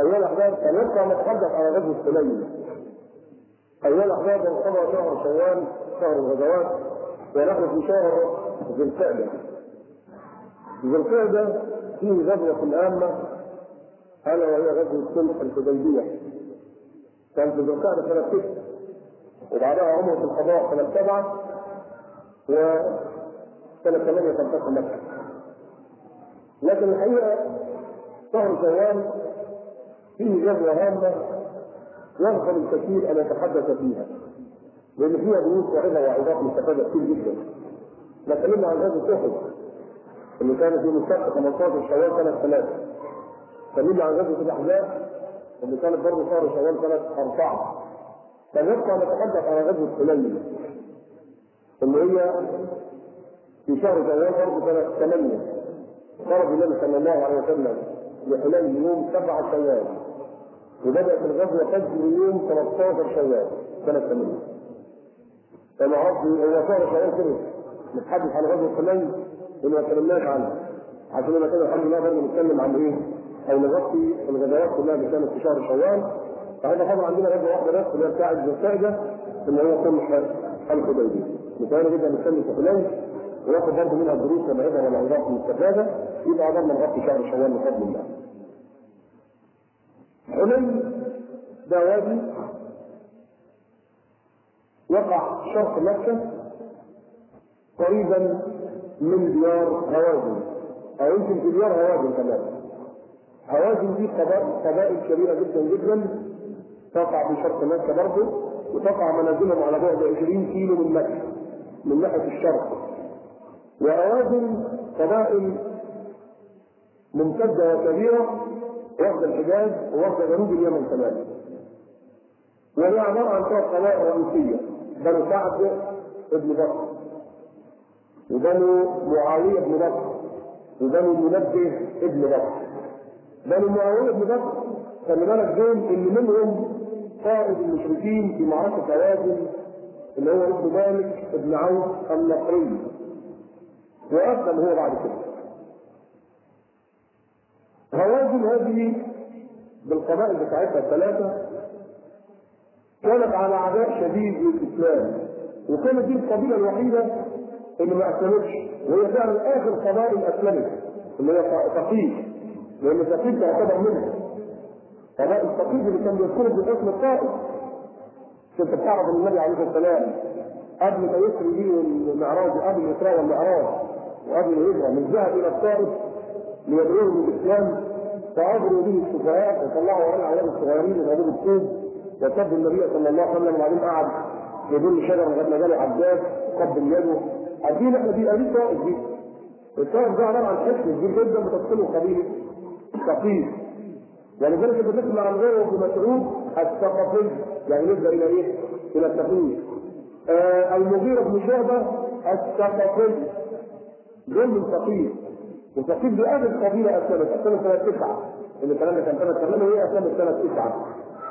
أيها الأحباب سنبقى نتحدث على غزوة حنين أيها الأحباب انقضى شهر شوال شهر الغزوات ونحن في شهر ذي القعدة ذي القعدة فيه غزوة هامة ألا وهي غزوة صلح الحديبية كانت في ذي القعدة سنة ست وبعدها عمرة القضاء سنة سبعة وسنة ثمانية تنفتح مكة لكن الحقيقة شهر شوال فيه غزوة هامة يغفل الكثير أن يتحدث فيها لأن فيها دروس وعظة وعظات مستفادة كتير جدا. نتكلم عن غزوة أحد اللي كانت يوم السبت 15 شوال سنة ثلاثة. اتكلمنا عن غزوة الأحزاب اللي كانت برضه شهر شوال سنة أربعة. فنبقى نتحدث عن غزوة حنين اللي هي في شهر شوال برضه سنة ثمانية. خرج النبي صلى الله عليه وسلم لحنين يوم سبعة شوال وبدأت الغزوة فجر يوم 13 شوال سنة 8 فما عرفت هو شهر شوال كده نتحدث عن غزوة حنين اللي ما اتكلمناش عنها عشان انا كده الحمد لله برضه نتكلم عن ايه؟ او نغطي الغزوات كلها اللي كانت في شهر شوال فهذا طبعا عندنا غزوه واحده بس اللي هي بتاعت ذي القعده اللي هي صلح الحديبيه. مثال جدا نتكلم في حنين وناخد برضه منها الدروس والعبر والعظات المستفاده يبقى قدرنا نغطي شهر شوال بفضل الله. حنين ده وادي يقع شرق مكة قريبا من ديار هوازن أو يمكن في ديار هوازن كمان هوازن دي قبائل قبائل كبيرة جدا جدا تقع في شرق مكة برضه وتقع منازلهم على بعد 20 كيلو من مكة من ناحية الشرق وهوازن قبائل ممتدة وكبيرة واخد الحجاز واخد جنوب اليمن كمان وهي عبارة عن ثلاث قبائل رئيسية بنو سعد ابن بكر وبنو معاوية بن بكر وبنو منبه ابن بكر بنو معاوية بن بكر خلي بالك دول اللي منهم قائد المشركين في معركة هوازن اللي هو ابن مالك ابن عوف النصري وأسلم هو بعد كده هوازن هذه بالقبائل بتاعتها الثلاثة كانت على عداء شديد للإسلام وكانت دي القبيلة الوحيدة اللي ما أسلمتش وهي فعلا آخر قبائل أسلمت اللي هي ثقيف لأن ثقيف تعتبر منها قبائل ثقيف اللي كان بيذكروا باسم الطائف كنت بتعرف ان النبي عليه الصلاه والسلام قبل ما يسري به المعراج قبل الاسراء والمعراج وقبل الهجره من ذهب الى الطائف ليدعوهم للاسلام فعبروا به السفهاء وطلعوا وراء العيال الصغيرين يضربوا بالطوب وسبوا النبي صلى الله عليه وسلم وبعدين قعد في ظل شجره لغايه ما جاله عباس قبل يده عارفين احنا دي قبيله طائف دي الطائف ده عباره عن حصن كبير جدا بتفصله قبيله ثقيف ولذلك بنسمع عن غيره ابن مسعود الثقفي يعني نبدا الى ايه؟ الى الثقيف آه المغيرة بن شعبة الثقفي دول من ثقيف وثقيف دي اخر قبيلة اسلمت اسلمت سنة تسعة اللي الكلام ده كان سنة ثمانية وهي اسلمت سنة تسعة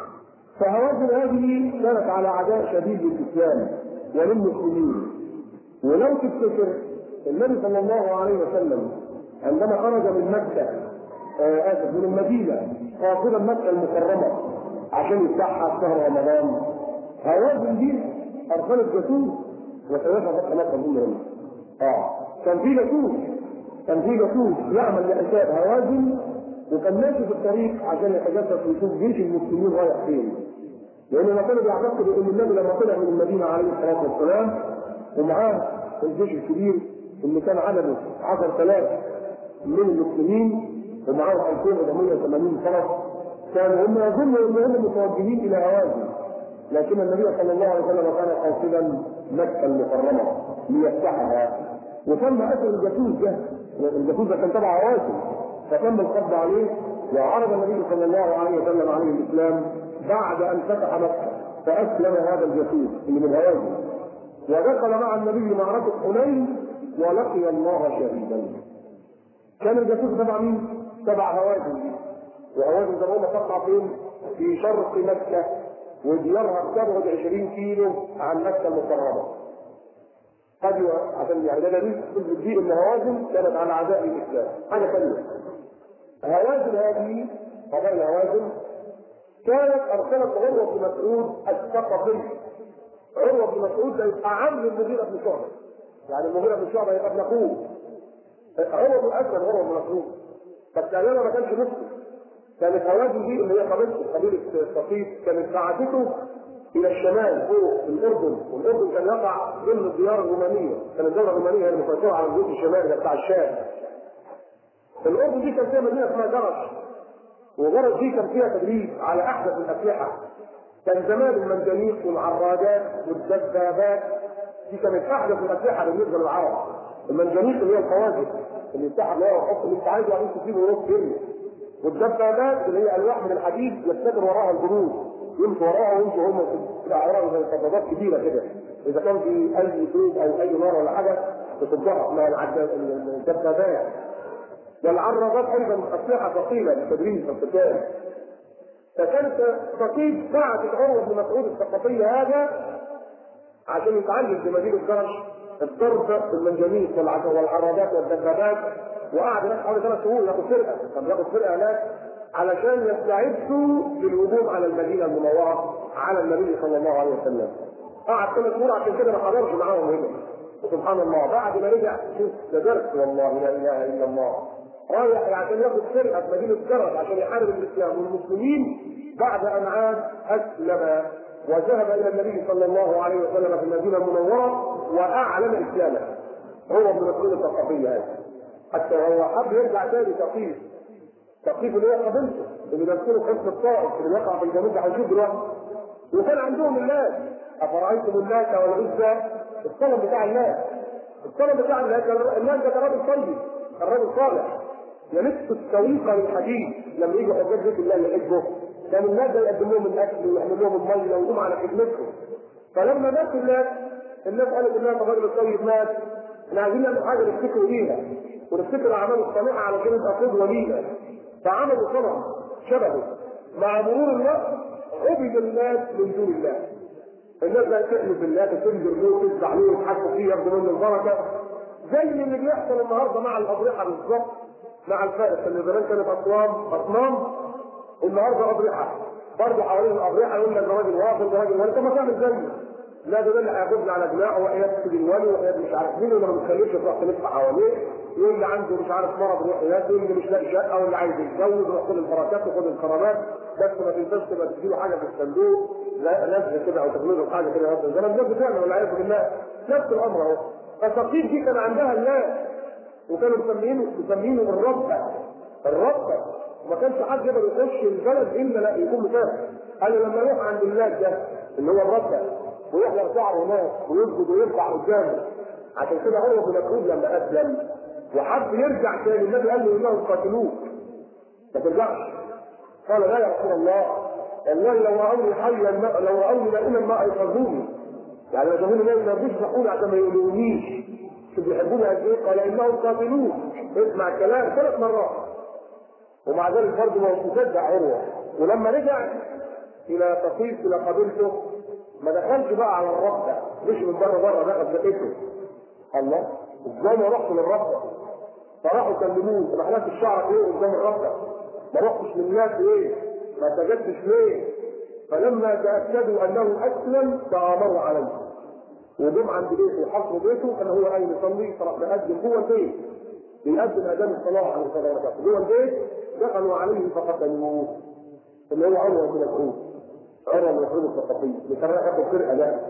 فهوازن هذه كانت على عداء شديد للاسلام وللمسلمين ولو تفتكر النبي صلى الله عليه وسلم عندما خرج من مكة آه اسف من المدينة قاصدا مكة المكرمة عشان يفتحها في شهر رمضان هوازن دي ارسلت جاسوس وسيدها فتح مكة دول اه كان في جاسوس كان في جاسوس يعمل لحساب هوازن وكان ماشي في الطريق عشان يتجسس ويشوف جيش المسلمين رايح فين لان ما كانوا بيعتقدوا ان النبي لما طلع من المدينه عليه الصلاه والسلام ومعاه الجيش الكبير اللي كان عدده 10000 من المسلمين ومعاهم 2480 فرس كانوا هم يظنوا انهم متوجهين الى هوازن لكن النبي صلى الله عليه وسلم كان قاصدا مكه المكرمه ليفتحها وتم اثر الجاسوس ده الجاسوس ده كان تبع هوازن فتم القبض عليه وعرض النبي صلى الله عليه وسلم عليه الاسلام بعد ان فتح مكه فاسلم هذا الجاسوس اللي من هوازن ودخل مع النبي معركه حنين ولقي الله شهيدا كان الجاسوس تبع مين؟ تبع هوازن وهوازن زي ما قلنا تقع فين؟ في شرق مكه وديارها بتبعد 20 كيلو عن مكه المكرمه. قد عشان يعني ده دليل تثبت فيه ان هوازن كانت على عداء الاسلام. حاجه ثانيه. هوازن هذه قبائل هوازن كانت ارسلت عروه بن مسعود الثقفي عروه بن مسعود ده يبقى عم المغيره بن شعبه يعني المغيره بن شعبه يبقى ابن اخوه عروه بن اسلم عروه بن مسعود بس ايامها ما كانش مسلم كانت هوازن دي اللي هي قبيلته قبيله ثقيف كانت بعثته الى الشمال فوق الاردن والاردن كان يقع ضمن الديار الرومانيه كانت الدوله الرومانيه هي المسيطره على الجزء الشمالي بتاع الشام الاردن دي كان فيها مدينه اسمها جرش وجرش دي كان فيها تدريب على احدث الاسلحه كان زمان المنجنيق والعرادات والدبابات دي كانت احدث الاسلحه بالنسبه للعرب المنجنيق اللي هي القواذف اللي يفتح الله ويحط اللي انت عايزه وبعدين تسيبه ونص كلمه والدبابات اللي هي الواح من الحديد يستمر وراها الجنود يمشوا وراها ويمشوا هم في اعراض زي دبابات كبيره كده اذا كان في اي صوت او اي نار ولا حاجه تصدها مع الدبابات والعرابات ايضا اسلحه ثقيله للتدريب في القتال فكانت ثقيف بعثت عمر بن مسعود الثقفي هذا عشان يتعلم في مدينه جرش الضرب بالمنجنيق والعرابات والدبابات وقعد هناك حوالي ثلاث شهور ياخد فرقه كان بياخد فرقه هناك علشان يستعدوا للهجوم على المدينه المنوره على النبي صلى الله عليه وسلم. قعد ثلاث شهور عشان كده ما حضرش معاهم هنا. سبحان الله بعد ما رجع شوف ده درس والله لا اله الا الله. رايح عشان ياخد فرقه في مدينه جرس عشان يحارب الاسلام والمسلمين بعد ان عاد اسلم وذهب الى النبي صلى الله عليه وسلم في المدينه المنوره واعلن اسلامه. هو ابن مسعود الثقفي هذا. حتى هو حب يرجع تاني ثقيف ثقيف اللي هي قبيلته اللي بيمثلوا حزب الطائف اللي بيقع في الجنوب ده هنشوف دلوقتي وكان عندهم الناس افرايتم اللات والعزى الصنم بتاع الناس الصنم بتاع الناس الناس ده كان راجل طيب كان راجل صالح يلف السويق للحديد لما يجي حجاج بيت الله يحبه كان الناس ده يقدم لهم الاكل ويحمل لهم الميه ويقوم على خدمتهم فلما مات الناس الناس قالت الناس الراجل الطيب مات احنا عايزين نعمل حاجه نفتكر بيها ونفتكر اعماله الصالحه علشان يبقى قدوه لينا فعملوا صنم شبهه مع مرور الوقت عبد الناس من دون الله الناس بقت تحلف بالله تنذر له تذبح له يضحكوا فيه ياخدوا منه البركه زي اللي بيحصل النهارده مع الاضرحه بالظبط مع الفارس اللي زمان كانت اصنام اصنام النهارده اضرحه برضه حوالين الاضرحه يقول لك ده راجل واقف ده راجل ولي طب ما تعمل زيه لا ده اللي هياخدنا على دماغه وحياة الولي وحياة مش عارف مين واللي ما بتخليش تروح تلف حواليه يقول اللي عنده مش عارف مرض روحيات واللي مش لاقي شقه واللي عايز يتجوز روح خد البركات وخد الكرامات بس ما تنساش تبقى تديله حاجه في الصندوق لازم كده او تغلظه حاجه كده زي ما الناس بتعمل والعياذ بالله نفس الامر اهو فالتقييم دي كان عندها الناس وكانوا مسمينه مسمينه الربة الربة وما كانش حد يقدر يخش البلد الا لا يكون مسافر قال لما يروح عند الناس ده اللي هو الربة ويحضر شعره هناك ويسجد ويرفع قدامه عشان كده عمر بن مسعود لما اسلم وحب يرجع تاني النبي قال له انهم قاتلوك ما ترجعش قال لا يا رسول الله والله لو راوني حيا لو راوني نائما ما ايقظوني يعني لو شافوني نايم ما يرضوش يصحوني عشان ما يقولونيش شوف بيحبوني قد ايه قال انهم قاتلوك اسمع الكلام ثلاث مرات ومع ذلك برضه ما مصدق عروه ولما رجع الى تقيس الى قبيلته ما دخلش بقى على الربة مش من بره بره دخل بقيته الله ازاي ما رحت للربة فراحوا كلموه ما حلقتش شعرك ايه قدام الربة ما رحتش للناس ايه ما سجدتش ليه فلما تاكدوا انه اسلم تامروا عليه وجم عند بيته وحصروا بيته كان هو قايم يصلي فراح مقدم جوه البيت بيقدم اذان الصلاه عليه الصلاه والسلام جوه البيت دخلوا عليه فقتلوه اللي هو عمر بن مسعود عمر بن مسعود الثقفي اللي كان ياخد فرقه ده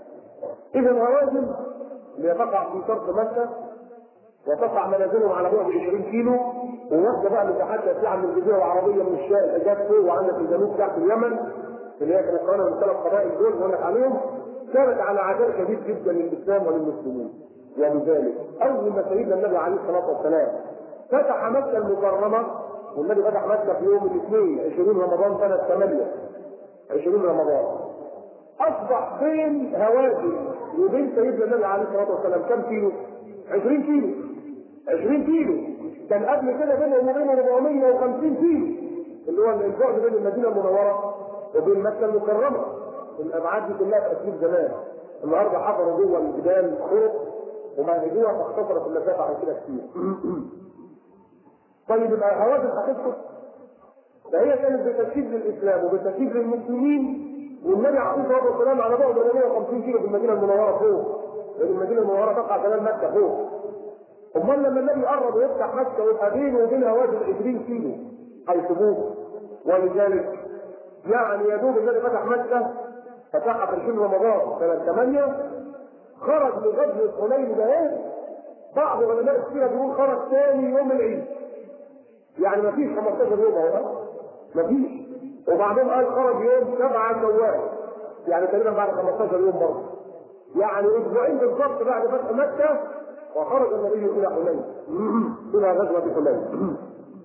اذا هوازن لتقع في شرق مكه وتقع منازلهم على بعد 20 كيلو وواحده بقى مساحتها ساعه من الجزيره العربيه من الشام اجاب فوق وعندك الجنوب تحت اليمن اللي هي كانت قريبه من ثلاث قبائل دول بقول لك عليهم كانت على عداء شديد جدا للاسلام وللمسلمين وبذلك اول ما سيدنا النبي عليه الصلاه والسلام فتح مكه المكرمه والنبي فتح مكه في يوم الاثنين 20 رمضان سنه 8 20 رمضان اصبح بين هوازن وبين سيدنا النبي عليه الصلاه والسلام كم كيلو؟ 20 كيلو 20 كيلو كان قبل كده بينهم وبينه 450 كيلو اللي هو البعد بين المدينه المنوره وبين مكه المكرمه الابعاد دي كلها في اسلوب زمان النهارده حفروا جوه الجبال طرق ومهدوها فاختصرت المسافه عن كده كتير طيب يبقى هوازن هتسقط فهي كانت بتشكيك للاسلام وبتشكيك للمسلمين والنبي عليه الصلاه والسلام على بعد 450 كيلو في المدينه المنوره فوق لان المدينه المنوره تقع خلال مكه فوق امال لما النبي قرب ويفتح مكه ويبقى بينه وبينها وادي 20 كيلو هيسيبوه ولذلك يعني يا دوب النبي فتح مكه فتحها في 20 رمضان سنه 8 خرج لغزو حنين ده ايه بعض علماء السيره بيقول خرج ثاني يوم العيد يعني ما فيش 15 يوم اهو ما فيش وبعدين قال خرج يوم 7 شوال يعني تقريبا بعد 15 يوم برضه يعني اسبوعين بالضبط بعد فتح مكه وخرج النبي الى حنين الى غزوه حنين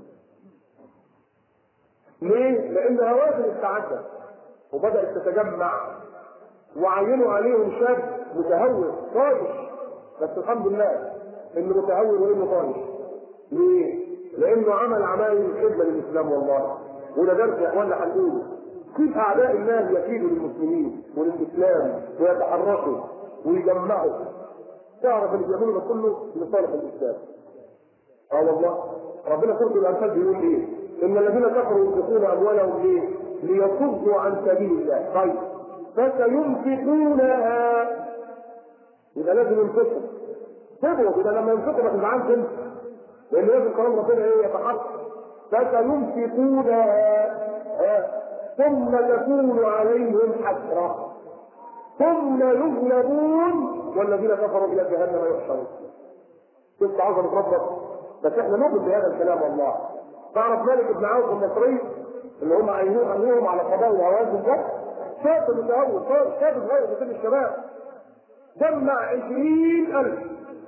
ليه؟ لان هوازن استعدت وبدات تتجمع وعينوا عليهم شاب متهور طايش بس الحمد لله انه متهور وانه طايش ليه؟ لانه عمل عمايل خدمه للاسلام والله وده درس يا اخوانا هنقوله كيف اعداء الله يكيدوا للمسلمين وللاسلام ويتحركوا ويجمعوا تعرف اللي بيعملوا ده كله لصالح الاسلام اه والله ربنا سوره الانفال بيقول ايه؟ ان الذين كفروا ينفقون اموالهم ليه؟ ليصدوا عن سبيل الله طيب فسينفقونها يبقى لازم ينفقوا سيبوا يبقى لما ينفقوا ما تزعلش انت لان لازم كلام ربنا ايه يتحقق فسينفقونها ثم تكون عليهم حسره ثم يغلبون والذين كفروا الى جهنم يحشرون شفت عظمه ربك بس احنا نؤمن بهذا الكلام والله تعرف مالك بن عوف المصري اللي هم عينوه عنهم على قضاء الهوازن ده شاب متهور شاب صغير في سن الشباب جمع عشرين ألف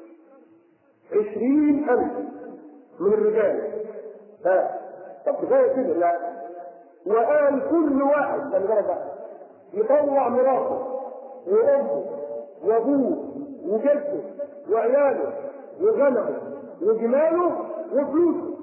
عشرين ألف من الرجال ها طب كفاية كده لا وقال كل واحد خلي بالك بقى يطلع مراته وأمه وأبوه وجده وعياله وغنمه وجماله وفلوسه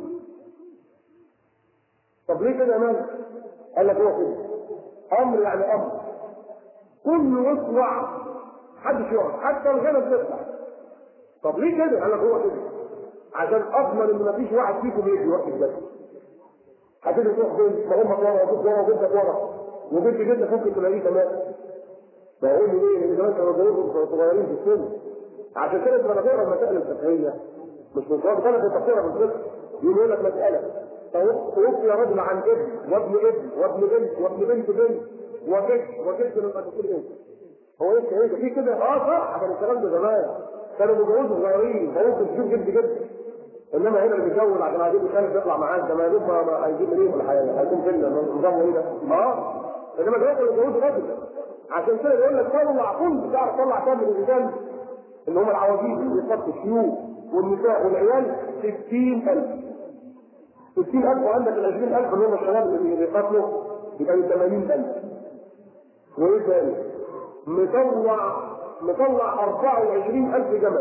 طب ليه كده يا مالك؟ قال لك هو كده امر يعني امر كله يطلع محدش يقعد حتى الغنم تطلع طب ليه كده؟ قال لك هو كده عشان اضمن ان مفيش واحد فيكم يجي وقت الجد هتيجي تروح فين؟ ما امك ورا وابوك ورا وجدك ورا وبنت جدك ممكن تلاقيه كمان بقول له ايه؟ لان زمان كانوا بيقولوا صغيرين في السن عشان كده لما تقرا المسائل الفقهيه مش من صلاه طلب التفسير من الفقه يقول لك مساله توفي رجل عن ابن وابن ابن وابن بنت وابن بنت بنت وجد وجد لما تقول ايه؟ هو ايه ايه في كده؟ اه صح ده الكلام ده زمان كانوا بيتجوزوا صغيرين فممكن تشوف جد جد انما هنا اللي بيتجوز عشان عايزين يخلف يطلع معاه ده ما يدوب ما هيجيب منين في الحياه هيكون فينا نظامه ايه ده؟ اه انما دلوقتي بيتجوزوا راجل عشان كده بيقول لك طلع كنت تعرف تطلع كام من الرجال اللي هم العواجيز اللي بيصفوا الشيوخ والنساء والعيال 60000 60000 وعندك ال 20000 اللي هم الشباب اللي بيقاتلوا يبقى 80000 وايه تاني؟ مطلع مطلع 24000 جمل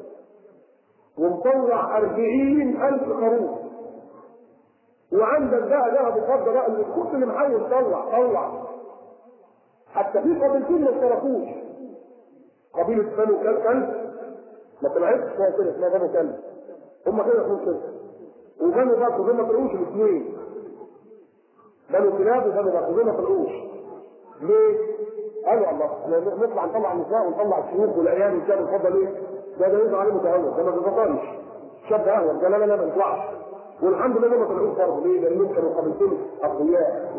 ومطلع 40000 خروف وعندك بقى ذهب وفضه بقى اللي كل اللي محاول طلع طلع حتى في قبيلتين ما اشتركوش قبيله بنو كلب ما طلعتش اسمها كده اسمها بنو كلب هم كده اسمهم كده وبنو بكر دول ما طلعوش الاثنين بنو كلاب وبنو بكر دول ما طلعوش ليه؟ قالوا الله نطلع نطلع النساء ونطلع الشيوخ والعيال والشباب اتفضل ايه؟ ده ده يظهر عليه متهور ده ما بيبطلش شاب اهون ده لا لا لا ما يطلعش والحمد لله ما طلعوش برضه ليه؟ لانهم كانوا قبيلتين اقوياء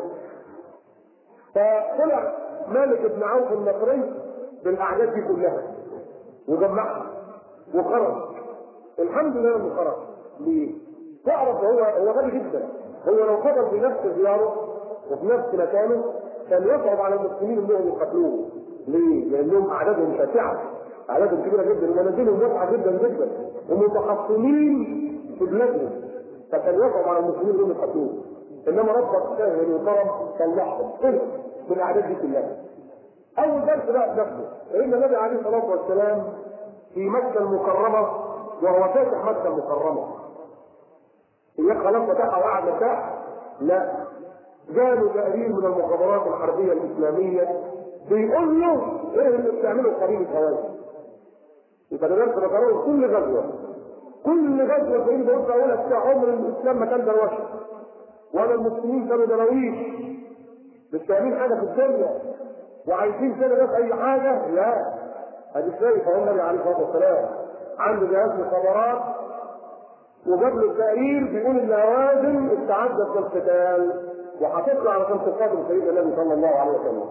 فطلع مالك بن عوف النصري بالاعداد دي كلها وجمعها وخرج الحمد لله انه خرج ليه؟ تعرف هو هو غبي جدا هو لو فضل في نفس دياره وفي نفس مكانه كان يصعب على المسلمين انهم يقتلوه ليه؟ لانهم اعدادهم شاسعه اعدادهم كبيره جدا ومنازلهم واسعه جدا جدا ومتحصنين في بلادهم فكان يصعب على المسلمين انهم يقتلوه انما ربك سهل وكرم طلعهم كله بالاعداد دي كلها اول درس بقى نفسه ان النبي عليه الصلاه والسلام في مكه المكرمه وهو فاتح مكه المكرمه هي خلاص فتحها وقعد مرتاح لا جاله تقرير من المخابرات الحربيه الاسلاميه بيقول له ايه اللي بتعمله قبيله هوازن يبقى ده درس بكرره كل غزوه كل غزوه تلاقيه بيقول في اولها بتاع عمر الاسلام ما كان دروشه ولا المسلمين كانوا دراويش مش فاهمين حاجه في الدنيا وعايزين كده بس اي حاجه لا ادي شايف اهو النبي عليه الصلاه والسلام عنده جهاز مخابرات وجاب له تقرير بيقول ان هوازن استعدت للقتال وهتطلع علشان تقاتل سيدنا النبي صلى الله عليه وسلم.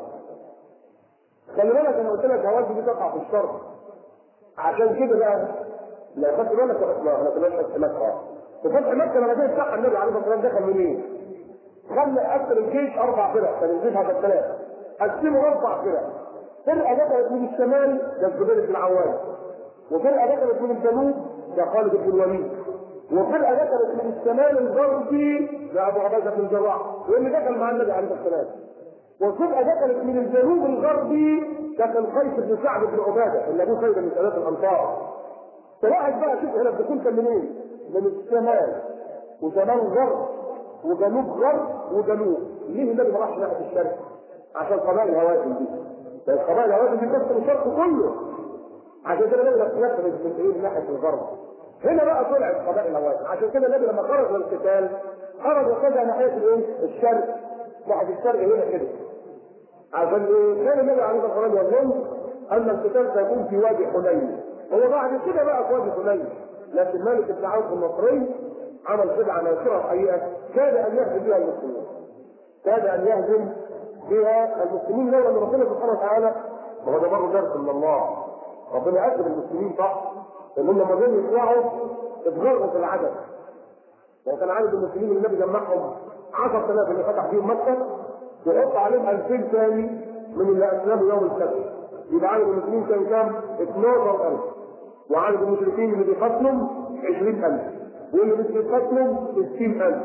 خلي بالك انا قلت لك هوازن دي تقع في الشرق. عشان كده بقى لو خدت بالك ما احنا كناش فتح مكه. في فتح مكه لما جه فتح النبي عليه الصلاه والسلام دخل منين؟ خلى قتل الجيش اربع فرق كان الجيش هذا ثلاثه. قسموا اربع فرق. فرقه دخلت من الشمال ده الزبير بن العوام. وفرقه دخلت من الجنوب ده خالد بن الوليد. وفرقه دخلت من الشمال الغربي لابو عبيده بن الجراح واللي دخل مع النبي عليه الصلاه والسلام وفرقه دخلت من الجنوب الغربي دخل قيس بن سعد بن عباده اللي ابوه سيد من ثلاث الامطار فواحد بقى شوف هنا الدخول كان منين؟ من الشمال وشمال غرب وجنوب غرب وجنوب ليه النبي ما راحش ناحيه الشرق؟ عشان قبائل الهوازن دي لان قبائل الهوازن دي تمثل الشرق كله عشان كده النبي لما من ايه ناحيه الغرب هنا بقى طلعت قبائل الهوازن عشان كده النبي لما خرج للقتال خرج وكذا ناحيه الايه؟ الشرق ناحيه الشرق هنا كده عشان ايه؟ كان النبي عليه الصلاه والسلام يظن ان القتال سيكون في وادي حنين هو بعد كده بقى في وادي حنين لكن مالك بن عوف النصري عمل خدعه ناصره الحقيقه كاد ان يهزم بها المسلمين كاد ان يهزم بها المسلمين لولا ان ربنا سبحانه وتعالى وهو ده برضه درس من الله ربنا اكرم المسلمين صح انهم لما جم يطلعوا اتغروا في العدد وكان عدد المسلمين اللي النبي جمعهم 10000 اللي فتح فيهم مكه ويحط عليهم 2000 ثاني من اللي اسلموا يوم الفتح يبقى عدد المسلمين كان كام؟ 12000 وعدد المشركين اللي بيقاتلوا 20000 واللي مش بيقاتلوا 60000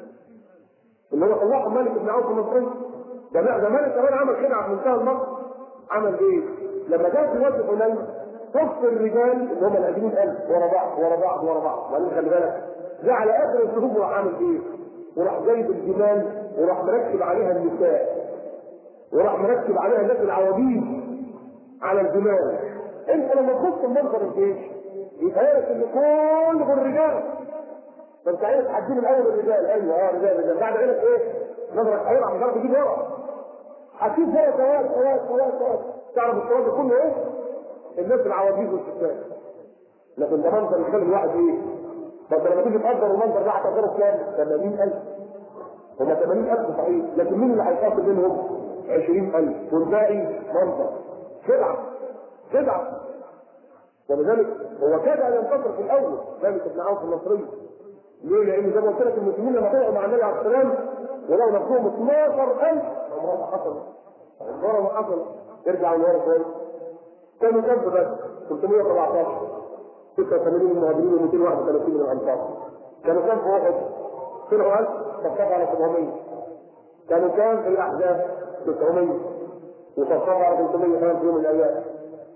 اللي هو طلعهم مالك بن عوف النصري ده ده مالك كمان عمل خدعه في منتهى المكر عمل ايه؟ لما جاء في وجه حنين صف الرجال اللي هم ال 20000 ورا بعض ورا بعض ورا بعض وبعدين خلي بالك جه على اخر الصفوف وراح عامل ايه؟ وراح جايب الجمال وراح مركب عليها النساء وراح مركب عليها الناس العواجيز على الجمال انت لما تبص منظر الجيش يتهيألك ان كل دول رجال فانت عايز تحدين الاول الرجال ايوه اه رجال رجال بعد عينك ايه؟ نظرك هيقع مش عارف تجيب ورا هتشوف ورا سواد سواد سواد سواد تعرف السواد ده كله ايه؟ الناس العواجيز والستات لكن ده منظر يخلي الواحد ايه؟ فانت لما تيجي تقدر المنظر ده هتقدره كام؟ 80000 هم 80000 صحيح لكن مين اللي هيقاتل منهم؟ 20000 والباقي منظر خدعه خدعه ولذلك هو كاد ان ينتصر في الاول مالك بن عوف النصري ليه؟ لان زي ما قلت لك المسلمين لما طلعوا مع النبي عليه السلام ولو نفسهم 12000 عمرها ما حصل عمرها ما حصل ارجع لورا شويه كانوا كام في بس 317 86 من المهاجرين و231 من الانصار كانوا كام في احد؟ طلعوا 1000 صفقوا على 700 كانوا كام في الاحزاب؟ 900 وصفقوا على 300 كمان في يوم من الايام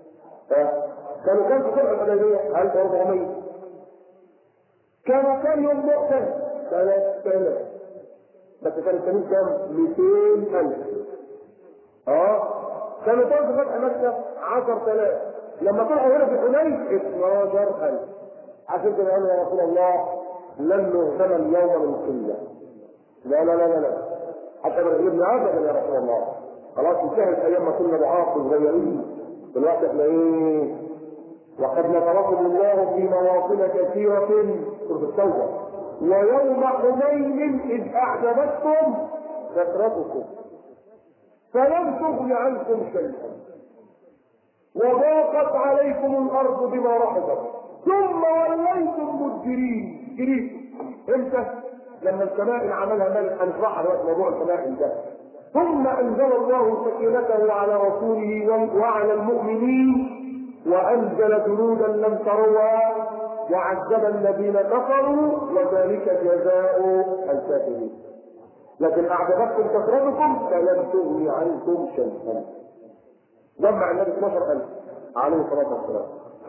كانوا كام في صلح الحديبيه؟ 1400 كانوا كام يوم مؤتة؟ 3000 بس كان التانيين كام؟ 200000 اه كانوا كام في فتح مكة؟ 10000 لما طلعوا هنا في حنين 12000 عشان كده قالوا يا رسول الله لن نهزم اليوم من قلة لا لا لا لا لا حتى من ابن ابدا يا رسول الله خلاص انتهت ايام ما كنا ضعاف صغيرين دلوقتي احنا ايه وقد نصركم الله في مواطن كثيرة سورة التوبة ويوم حنين إذ أعجبتكم كثرتكم فلم تغن عنكم شيئا وضاقت عليكم الأرض بما رحبت ثم وليتم مدبرين جريتم امتى؟ لما الكمائن عملها ملك هنشرحها دلوقتي موضوع الكمائن ده ثم انزل الله سكينته على رسوله وعلى المؤمنين وانزل جنودا لم تروها وعذب الذين كفروا وذلك جزاء الكافرين لكن اعجبتكم كثرتكم فلم تغني عنكم شيئا جمع النبي 12000 عليه الصلاه والسلام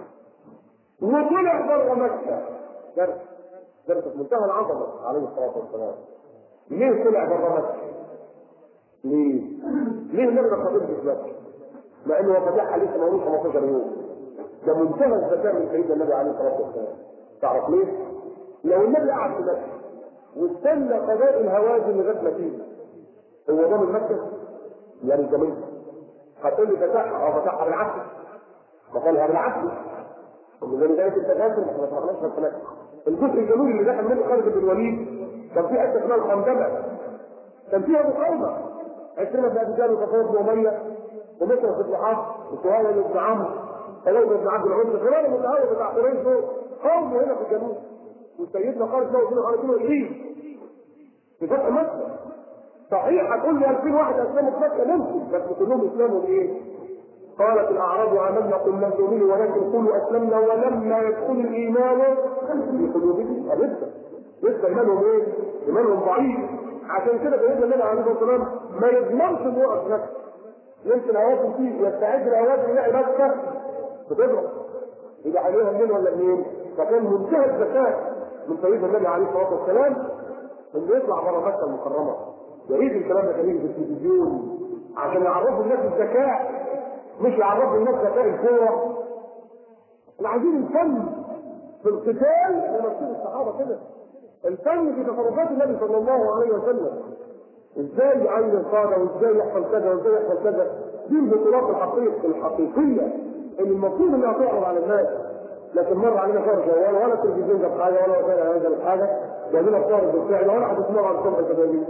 وطلع بره مكه درس درس في منتهى العظمه عليه الصلاه والسلام ليه طلع بره مكه؟ ليه؟ ليه النبي ما خاطبش في مكه؟ مع انه فتحها لسه ما هوش 15 يوم ده منتهى الذكاء من سيدنا النبي عليه الصلاه والسلام تعرف ليه؟ لو النبي قعد في مكه واستنى قضاء الهوازن لغايه ما تيجي هو ده من مكه؟ يعني ده منها هتقول لي فتحها اه فتحها بالعكس فقالها بالعكس ومن ذلك التكاثر ما احنا فتحناش في الخلاف الجزء الجنوبي اللي دخل منه خالد بن الوليد كان في حته اسمها الخندمه كان فيها مقاومه عكرمه بن ابي جهل وصفوان بن اميه ومصر بن حفص وسهيل بن عمرو سليم بن عبد العزى كمان المتهور بتاع قريش دول قوم هنا في الجنوب وسيدنا خالد له سنه خالد وعشرين في فتح مكه صحيح هتقول لي 2000 واحد اسلموا في مكه ممكن بس كلهم اسلموا بايه؟ قالت الاعراب امنا قل لم تؤمنوا ولكن قولوا اسلمنا ولما يدخل الايمان في قلوبكم لسه لسه ايمانهم ايه؟ ايمانهم ضعيف عشان كده باذن الله عليه الصلاه والسلام ما يضمنش انه يقف نفسه يمكن هواكم فيه يستعد الاوازن يلاقي مكه بتضرب يبقى عليها اثنين ولا اثنين فكان منتهى الذكاء من سيدنا النبي عليه الصلاه والسلام انه يطلع بره مكه المكرمه يعيد الكلام ده كريم في التلفزيون عشان يعرفوا الناس الذكاء مش يعرفوا الناس ذكاء الكوره احنا عايزين الفن في القتال ونفسير الصحابه كده الفن في تصرفات النبي صلى الله عليه وسلم ازاي يعين القاده وازاي يحصل كذا وازاي يحصل كذا دي البطولات الحقيقيه الحقيقيه اللي المفروض انها تعرض على الناس لكن مر علينا صور جوال ولا تلفزيون جاب حاجه ولا وسائل اعلام جابت حاجه جايبين صور بالفعل ولا هتسمعوا عن صور الكبابين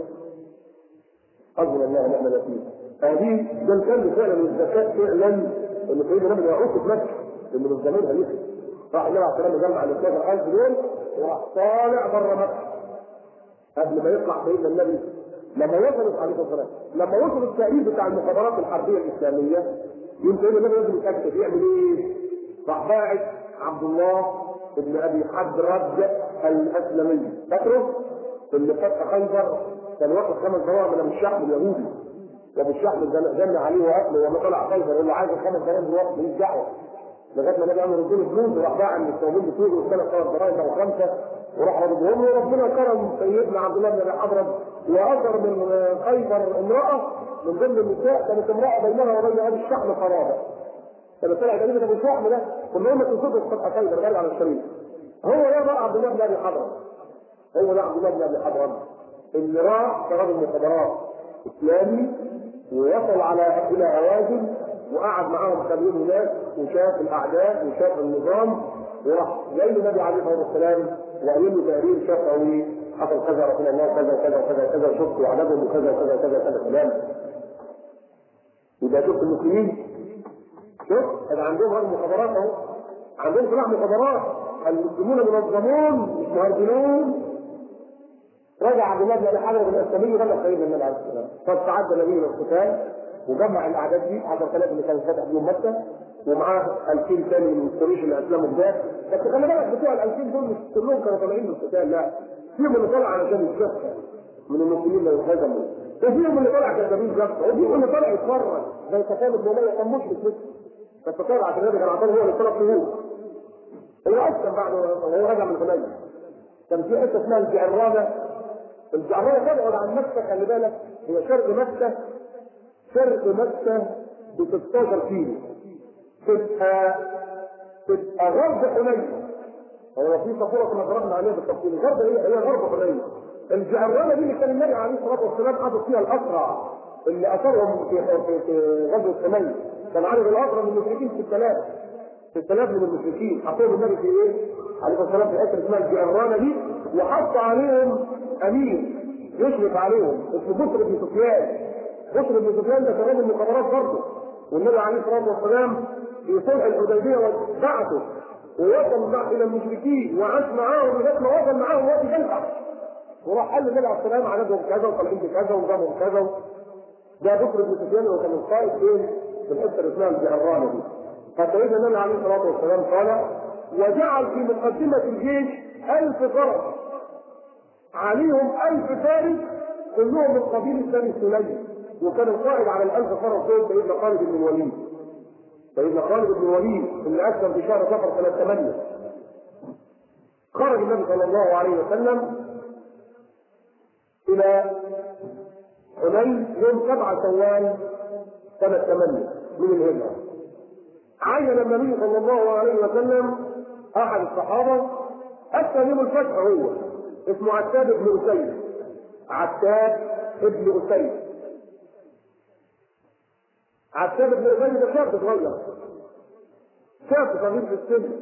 حسبنا الله ونعم الوكيل هذه ده كان فعلا الذكاء فعلا ان سيدنا النبي يعوق في مكه اللي من زمانها لسه راح النبي عليه السلام جمع ال 12000 دول وراح طالع بره مكه قبل ما يطلع سيدنا النبي لما وصلت عليه الصلاه والسلام لما وصل التأييد بتاع المخابرات الحربيه الاسلاميه يوم سيدنا النبي لازم يتاكد يعمل ايه؟ راح باعث عبد الله ابن ابي حدرد الاسلمي فاكره؟ اللي فتح خيبر كان واخد خمس ضوابط من الشحم اليهودي وابو الشحم جنى عليه واكله وما طلع خيبر يقول له عايز الخمس ضوابط دلوقتي ماليش دعوه لغايه ما النبي عمل اديله فلوس وراح باع المستوردين بتوعه وثلاث ثلاث ضرائب او خمسه وراح رضبهم وربنا كرم سيدنا عبد الله بن ابي حضرب واثر من خيبر امراه من ضمن النساء كانت امراه بينها وبين ابي الشحم قرابه لما طلع جريمه ابو الشحم ده كنا يوم تنصبه في فتح خيبر غير على الشريف هو ده بقى عبد الله بن ابي حضرب هو ده عبد الله بن ابي حضرب اللي راح كراجل مخابرات اسلامي ووصل على الى هوازن وقعد معاهم كام يوم هناك وشاف الاعداء وشاف النظام وراح جاي النبي عليه الصلاه والسلام وقال له تقرير شفوي حصل كذا رسول الله كذا وكذا وكذا وكذا وشفت وعددهم وكذا وكذا وكذا وكذا كلام يبقى شفت المسلمين شوف كان عندهم هذه المخابرات اهو عندهم سلاح مخابرات المسلمون منظمون مش مهرجلون رجع عبد الله بن ابي حجر بن الاسلمي رجع سيدنا النبي عليه الصلاه والسلام فاستعد النبي للقتال وجمع الاعداد دي 10000 اللي كانوا فتح بيهم مكه ومعاه 2000 ثاني من القريش اللي اسلموا بده بس خلي بالك بتوع ال 2000 دول مش كلهم كانوا طالعين للقتال لا فيهم اللي طلع علشان يتكفى من المسلمين اللي انهزموا وفيهم اللي طلع كذابين جبهه وفيهم اللي طلع يتفرج زي صفوان بن اميه كان مشرك لسه بس طلع عشان النبي كان عطاه هو اللي طلع شهور هو اسلم بعد وهو راجع من حنين كان في حته اسمها الجعرانه الجعرانه تبعد عن مكه خلي بالك هي شرق مكه شرق مكه ب 16 كيلو تبقى تبقى غرب حنين هو في صفوره كنا ضربنا عليها بالتفصيل الغرب هي هي غرب حنين الجعرانه دي اللي كان النبي عليه الصلاه والسلام حاطط فيها الاسرى اللي اثرهم في في في غزوه حنين كان عدد الاسرى من المشركين 6000 6000 من المشركين حطوهم النبي في ايه؟ عليه الصلاه والسلام في حته اسمها الجعرانه دي وحط عليهم امير يشرف عليهم اسمه بكر بن سفيان بكر بن سفيان ده كان من المخابرات برضه والنبي عليه الصلاه والسلام في صلح الحديبيه بعثه ووصل مع الى المشركين وعاش معاهم لغايه ما وصل معاهم وادي جلحه وراح قال للنبي عليه السلام عددهم كذا وطالعين بكذا ونظامهم كذا ده بكر بن سفيان هو كان القائد فين؟ في الحته اللي اسمها الجعرانه دي فسيدنا النبي عليه الصلاه والسلام قال وجعل في مقدمه الجيش ألف فرس عليهم ألف فارس كلهم من قبيل بني سليم وكان القائد على الألف فرس دول سيدنا خالد بن الوليد سيدنا خالد بن الوليد اللي أسلم في شهر صفر سنة 8 خرج النبي صلى الله عليه وسلم إلى حنين يوم 7 شوال سنة 8 من الهجرة عين النبي صلى الله عليه وسلم أحد الصحابة أسلم يوم الفتح هو اسمه عتاب بن اسيد عتاب ابن اسيد عتاب بن اسيد ده شاب صغير شاب صغير في السن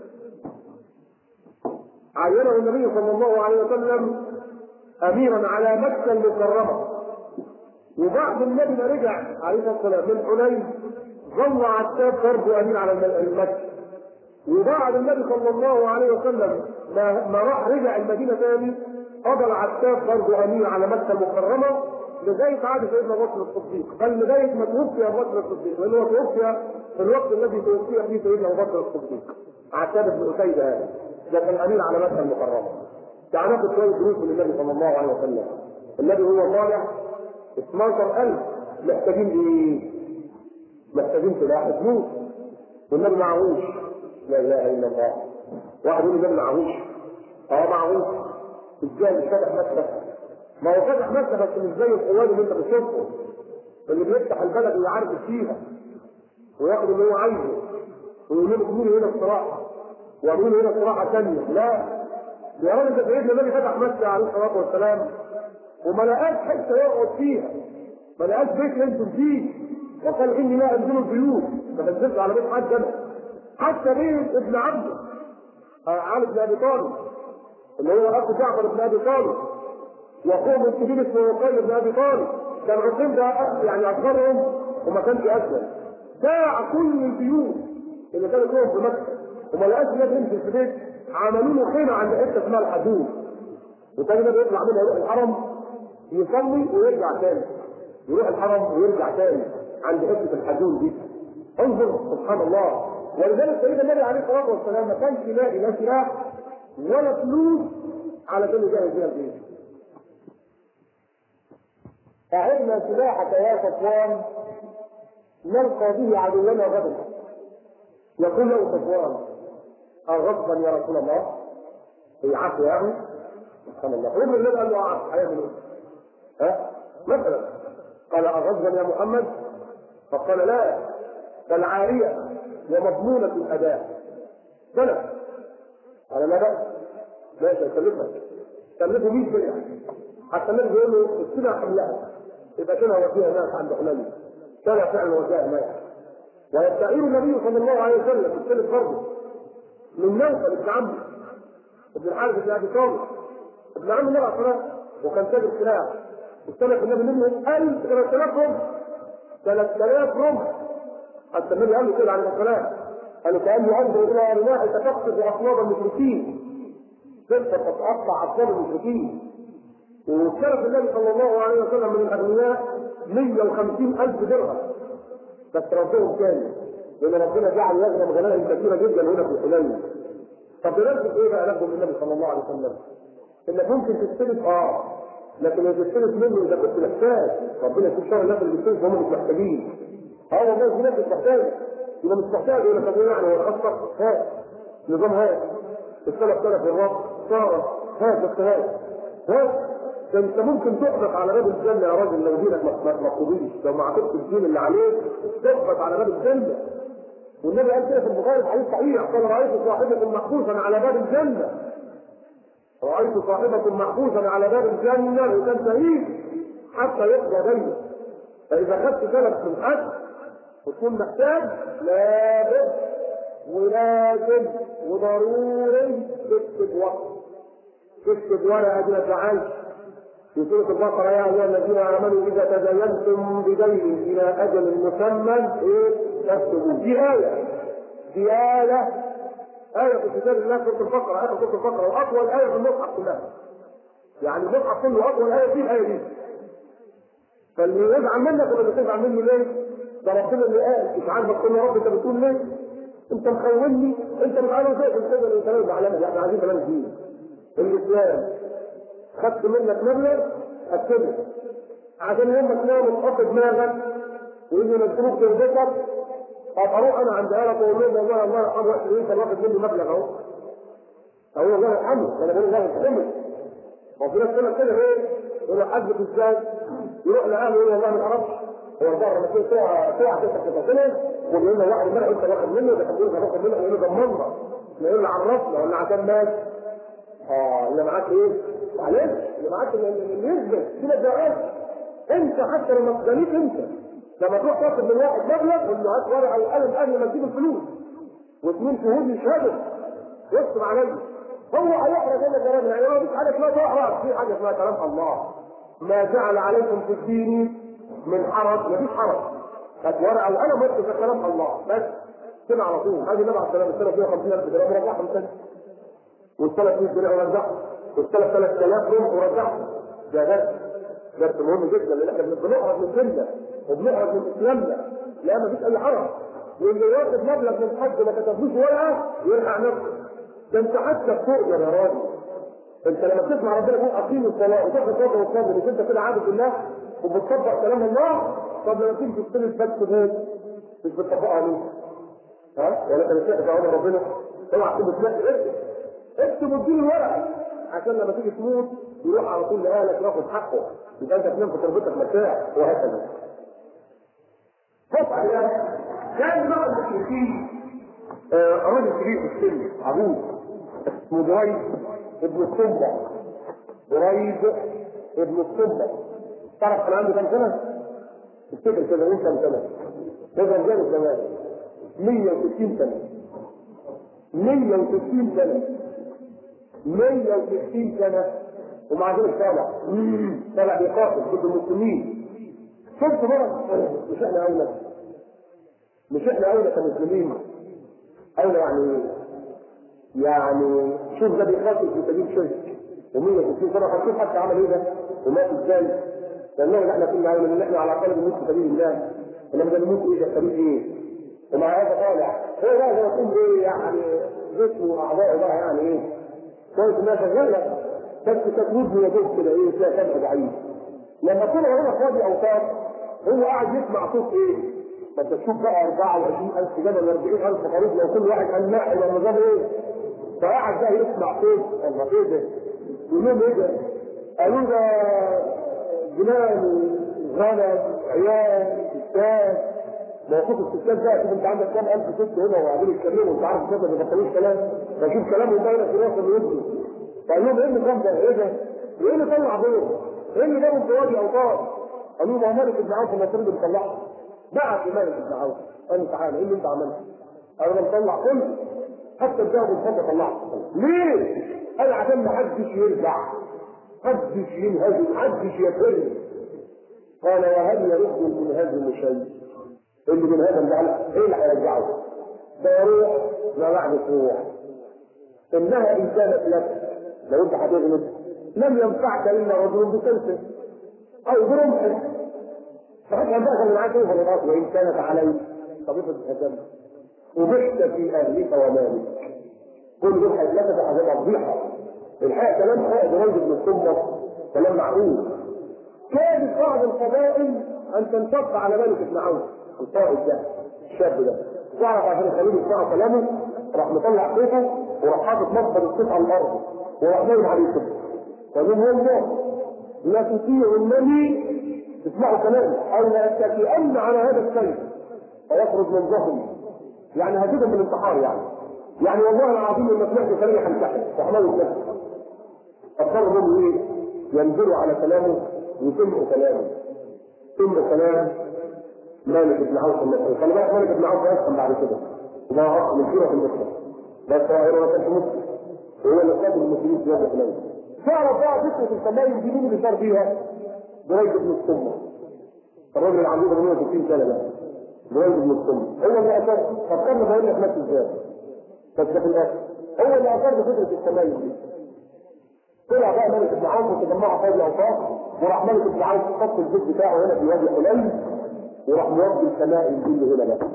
عينه النبي صلى الله عليه وسلم اميرا على مكه المكرمه وبعد النبي ما رجع عليه الصلاه والسلام من حنين ظل عتاب برضه امير على المكه وبعد النبي صلى الله عليه وسلم ما, ما راح رجع المدينه ثاني قضى العتاب برضه امير على مكه المكرمه لغايه عهد سيدنا ابو بكر الصديق بل لغايه ما توفي ابو بكر الصديق لانه توفي في الوقت الذي توفي فيه سيدنا ابو بكر الصديق عتاب بن اسيد هذا ده كان امير على مكه المكرمه تعال ناخد شويه دروس من النبي صلى الله عليه وسلم النبي هو طالع 12000 محتاجين ايه؟ محتاجين سلاح فلوس والنبي معهوش لا اله الا الله واحد يقول النبي معهوش اه معهوش ازاي مش فاتح مكتب ما هو فاتح مكتب بس مش زي الحوالي اللي انت بتشوفه اللي بيفتح البلد اللي عارف فيها وياخد اللي هو عايزه ويقول له اديني هنا الصراحه ويقول له هنا صراحه ثانيه لا يا راجل ده سيدنا النبي فتح مكه عليه الصلاه والسلام وما لقاش حته يقعد فيها ما لقاش بيت ينزل فيه وقال اني لا انزل البيوت ما بنزلش على بيت حد انا حتى بيت ابن عبده علي بن ابي طالب اللي هو اخو جعفر بن ابي طالب واخوه من كبير اسمه عقيل بن ابي طالب كان عقيل ده يعني اصغرهم وما كانش اسلم باع كل البيوت اللي كانوا فيهم في مكه وما لقاش ناس يمشي في بيت عملوا له خيمه عند حته اسمها الحدود وكان النبي يطلع منها يروح الحرم يصلي ويرجع تاني يروح الحرم ويرجع تاني عند حته الحدود دي انظر سبحان الله ولذلك سيدنا النبي عليه الصلاه والسلام ما كانش يلاقي لا سلاح ولا فلوس علشان يجهز بيها البيت. أعدنا سلاحك يا صفوان نلقى به عدونا غدا. يقول له صفوان أغضبا يا رسول الله؟ هي عفو يعني؟ سبحان الله. عمر النبي قال له عفو هيعمل ايه؟ ها؟ مثلا قال أغضبا يا محمد؟ فقال لا بل عارية ومضمونة الأداء سلف قال لا بأس ماشي أكلفك كلفه 100 درهم حتى النبي بيقول له السلع حملها يبقى كده وفيها ناس عند حنين كان فعلا وفيها ناس ويستعير النبي صلى الله عليه وسلم السلف برضه من نوفل ابن عمه ابن الحارث بن ابي طالب ابن عم النبي عليه الصلاه وكان تاجر سلاح استلف النبي منهم 1000 3000 رمح 3000 رمح حتى النبي قال له كده عليه الصلاه قال له كاني انظر الى رماح تقصف اصواب المشركين تقدر تتقطع اصواب المشركين وكلف النبي صلى الله عليه وسلم من الاغنياء 150 الف درهم بس ربهم كان لان ربنا جعل يغنم غنائم كثيره جدا هنا في الحنين طب بنفسك ايه بقى لكم النبي صلى الله عليه وسلم؟ انك ممكن تستلف اه لكن لو تستلف منه اذا كنت محتاج ربنا يكون شر الناس اللي بيستلف وهم مش محتاجين اه والله في ناس مش محتاجه يبقى مش محتاج يقول لك طب يعني هو خطك هات نظام هات السلف سلف الرب صار هات بس هات هات ده انت ممكن تحبط على باب الجنه يا راجل لو دينك ما تقضيش لو ما عرفتش الدين اللي عليك تحبط على باب الجنه والنبي قال كده في البخاري في حديث صحيح قال رايت صاحبكم محبوسا على باب الجنه رايت صاحبكم محبوسا على باب الجنه وكان شهيد حتى يقضى بينه فاذا خدت سلف من حد وتكون محتاج لابد ولازم وضروري تكتب وقت تكتب ورقه دي ما تزعلش في سورة البقرة يا أيها الذين آمنوا إذا تدينتم بدين إلى أجل مسمى إيه تكتبوا دي آية دي آية آية في كتاب الله سورة البقرة آية سورة البقرة وأطول آية في المصحف كلها يعني المصحف كله أطول آية فيه الآية دي فاللي يزعل منك ولا تزعل منه ليه؟ ده ربنا اللي قال مش عاجبك كل رب انت بتقول ليه؟ انت مخوني انت مش عارف ازاي كده الانسان زعلان احنا عايزين كلام دين الاسلام خدت منك مبلغ اكتبه عشان يوم تنام وتحط دماغك ويجي ينزلوك تنبسط طب اروح انا عند اهلك واقول لهم والله الله يرحمه واحد انت واخد مني مبلغ اهو اهو الله يرحمه انا بقول الله يرحمه هو في ناس كده كده ايه يقول له حاسبك ازاي يروح لاهله يقول والله ما اعرفش هو بره ما فيه ساعه ساعه تفتح تفاصيله وبيقول له واحد امبارح انت واخد منه ده كان بيقول لك واخد منه يقول له ضمننا يقول له عرفنا ولا عشان مات اه اللي معاك ايه معلش اللي معاك اللي يثبت في ما انت حتى لما تجانيك انت لما تروح تاخد من واحد مبلغ قول له هات ورقه وقلم قبل ما تجيب الفلوس واثنين شهود يشهدوا يكتب عليا هو هيحرج هنا كلام يعني ما فيش حاجه اسمها تحرج في حاجه اسمها كلام الله ما جعل عليكم في الدين من حرج ما فيش حرج هات ورقه وقلم واكتب في كلام الله بس كده على طول هذه النبي عليه السلام السنه فيها 50000 درهم ورجعهم تاني والثلاث 100 درهم ورجعهم والثلاث 3000 رمح ورجعهم ده درس درس مهم جدا لان احنا بنخرج من ديننا وبنخرج من اسلامنا لا ما فيش اي حرج واللي ياخد مبلغ من حد ما كتبلوش ورقه يرجع نفسه ده انت حتى بتؤجر يا راجل انت لما بتسمع ربنا يقول اقيم الصلاه وتاخد صلاه وتصلي مش انت كده عابد الله وبتطبق كلام الله طب لما تيجي تستلم فتح بيت مش بتطبقها ليه؟ ها؟ ولا انت بتحب عمر ربنا اوعى تكون بتنقي اكتب اكتب واديله الورقه عشان لما تيجي تموت يروح على طول لاهلك ياخد حقه يبقى انت تنام في تربتك مرتاح وهكذا. فتح ده كان بقى المشركين آه، راجل كبير في السن عجوز اسمه دريد ابن الصبع دريد ابن الصبع تعرف كان عنده كام سنه؟ افتكر كده ايه كام سنه؟ ده رجال زمان 160 سنه 160 سنه 160 سنه ومع ذلك طالع طالع بيقاتل ضد المسلمين شفت بقى مش احنا اولى مش احنا اولى كمسلمين اولى يعني يعني شوف ده بيقاتل في سبيل شرك و160 سنه هتشوف حتى عمل ايه ده ومات ازاي لانه احنا كنا عايزين ان احنا على الاقل بنموت في سبيل الله انما ده بنموت ايه ده سبيل ايه ومع هذا طالع هو بقى زي ما تقول ايه يعني جسمه واعضائه بقى يعني ايه كويس انها شغاله بس تجويد يا دوب كده ايه فيها سمع بعيد لما طلع هنا فاضي اوقات هو قاعد يسمع صوت ايه؟ ما انت تشوف بقى 24000 جبل ولا 40000 خريج لو كل واحد قال لا الى النظام ايه؟ فقاعد بقى يسمع صوت الله ايه ده؟ يقول لهم ايه ده؟ قالوا ده جنان غنم عيال ستات موقف الستات بقى شوف انت عندك كام الف ست هنا وقاعدين يتكلموا انت عارف الستات ما بيبطلوش كلام فشوف كلامهم بقى في راس الرجل فقال لهم ايه النظام ده؟ ايه ده؟ ايه اللي طلع دول؟ ايه اللي جابهم في وادي اوطان؟ قالوا له مالك بن عوف المصري اللي بيطلعهم بعت لمالك بن عوف قال له تعالى ايه اللي انت عملته؟ قال انا مطلع كله حتى الجواب الفضه طلعته ليه؟ قال عشان ما حدش يرجع حدش ينهزم حدش يفر قال وهل يرد المنهزم شيء؟ اللي بينهزم ده ايه اللي هيرجعه؟ ده يروح لا بعد تروح انها ان كانت لك لو انت هتغلب لم ينفعك الا رجل بسلسل او برمح فهذا بقى اللي معاك ايه فلنات وان كانت عليك طبيعه الهزم وبحت في اهلك ومالك كل دول هيتلفت هتبقى فضيحه الحقيقه كلام حق دريد بن السنه كلام معقول كانت بعض القبائل ان تنشق على ملك بن عوف القائد ده الشاب ده تعرف عشان يخليه يسمعوا كلامه راح مطلع سيفه وراح حاطط مصدر السيف على الارض وراح نايم عليه كده فقال هو الله لا تطيعوا النبي تسمعوا كلامه او لا تتكئن على هذا السيف فيخرج من ظهري يعني هتبقى من الانتحار يعني يعني والله العظيم لما سمعت كلامي هنتحر فحملوا نفسه اضطروا منه ايه؟ ينزلوا على كلامه ويتموا كلامه ثم كلام مالك بن عوف المصري خلي بالك مالك بن عوف هيفهم بعد كده وده عصر من خيره في الاسلام بس هو ما كانش مسلم هو اللي قاتل المسلمين في هذا الكلام تعرف بقى فكره القبائل دي مين اللي صار فيها؟ دريد بن السمه الراجل اللي عنده 68 سنه ده دريد بن السمه هو اللي اثر فكرنا بقول لك نفسه ازاي بس ده في الاخر هو اللي اثر بفكره القبائل دي طلع بقى ملك بن عوف وتجمعوا فوق الاوقاف وراح ملك بن عوف حط البيت بتاعه هنا في وادي حليم وراح موضي السماء الجن هنا بقى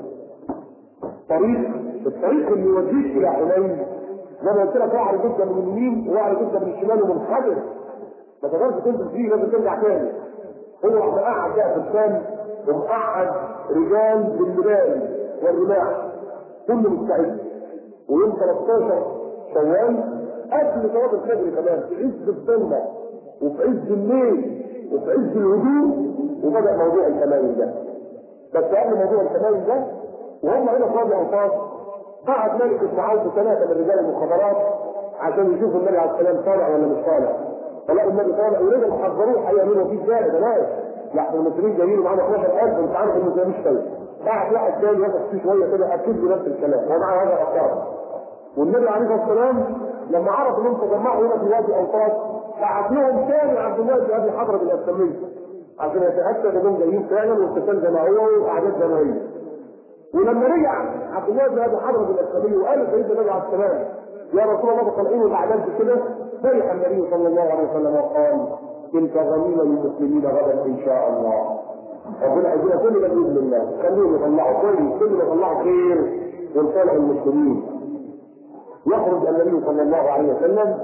طريق الطريق اللي يوديك الى حنين زي ما قلت لك واحد جدا من اليمين وواحد جدا من الشمال ومنحدر ما تقدرش تنزل فيه لازم ترجع تاني هو راح مقعد بقى في الشام ومقعد رجال باللبان والرماح كله مستعد ويوم 13 شوال قبل صلاه الفجر كمان في عز الظلمه وفي عز الليل وفي عز الهدوء وبدا موضوع التمايل ده بس قبل موضوع التمايل ده وهم هنا في وادي اوطاس قعد ملك بن عوف ثلاثه من رجال المخابرات عشان يشوفوا النبي عليه السلام طالع ولا مش طالع فلاقوا النبي طالع ورجعوا حذروه هيعملوا فيه ازاي ده ناس يعني المسلمين جايين معانا 12000 انت عارف ان مش كويس بعد واحد تاني وقف فيه شويه كده اكد له نفس الكلام ومع هذا غفار والنبي عليه الصلاه والسلام لما عرف انهم تجمعوا هنا في وادي اوطاد بعت لهم تاني عبد الله بن ابي حضره الاسلامي عشان يتاكد انهم جايين فعلا واقتتال جماعيه واعداد جماهيريه ولما رجع عبد الله بن ابي حضره الاسلامي وقال لسيدنا النبي عليه السلام يا رسول الله طالعين الاعداد كده فرح النبي صلى الله عليه وسلم وقال تلك غنيمه للمسلمين غدا ان شاء الله ربنا هيدينا كل ده باذن الله خليهم يطلعوا كويس كل يطلعوا خير ونصالح المسلمين يخرج النبي صلى الله عليه وسلم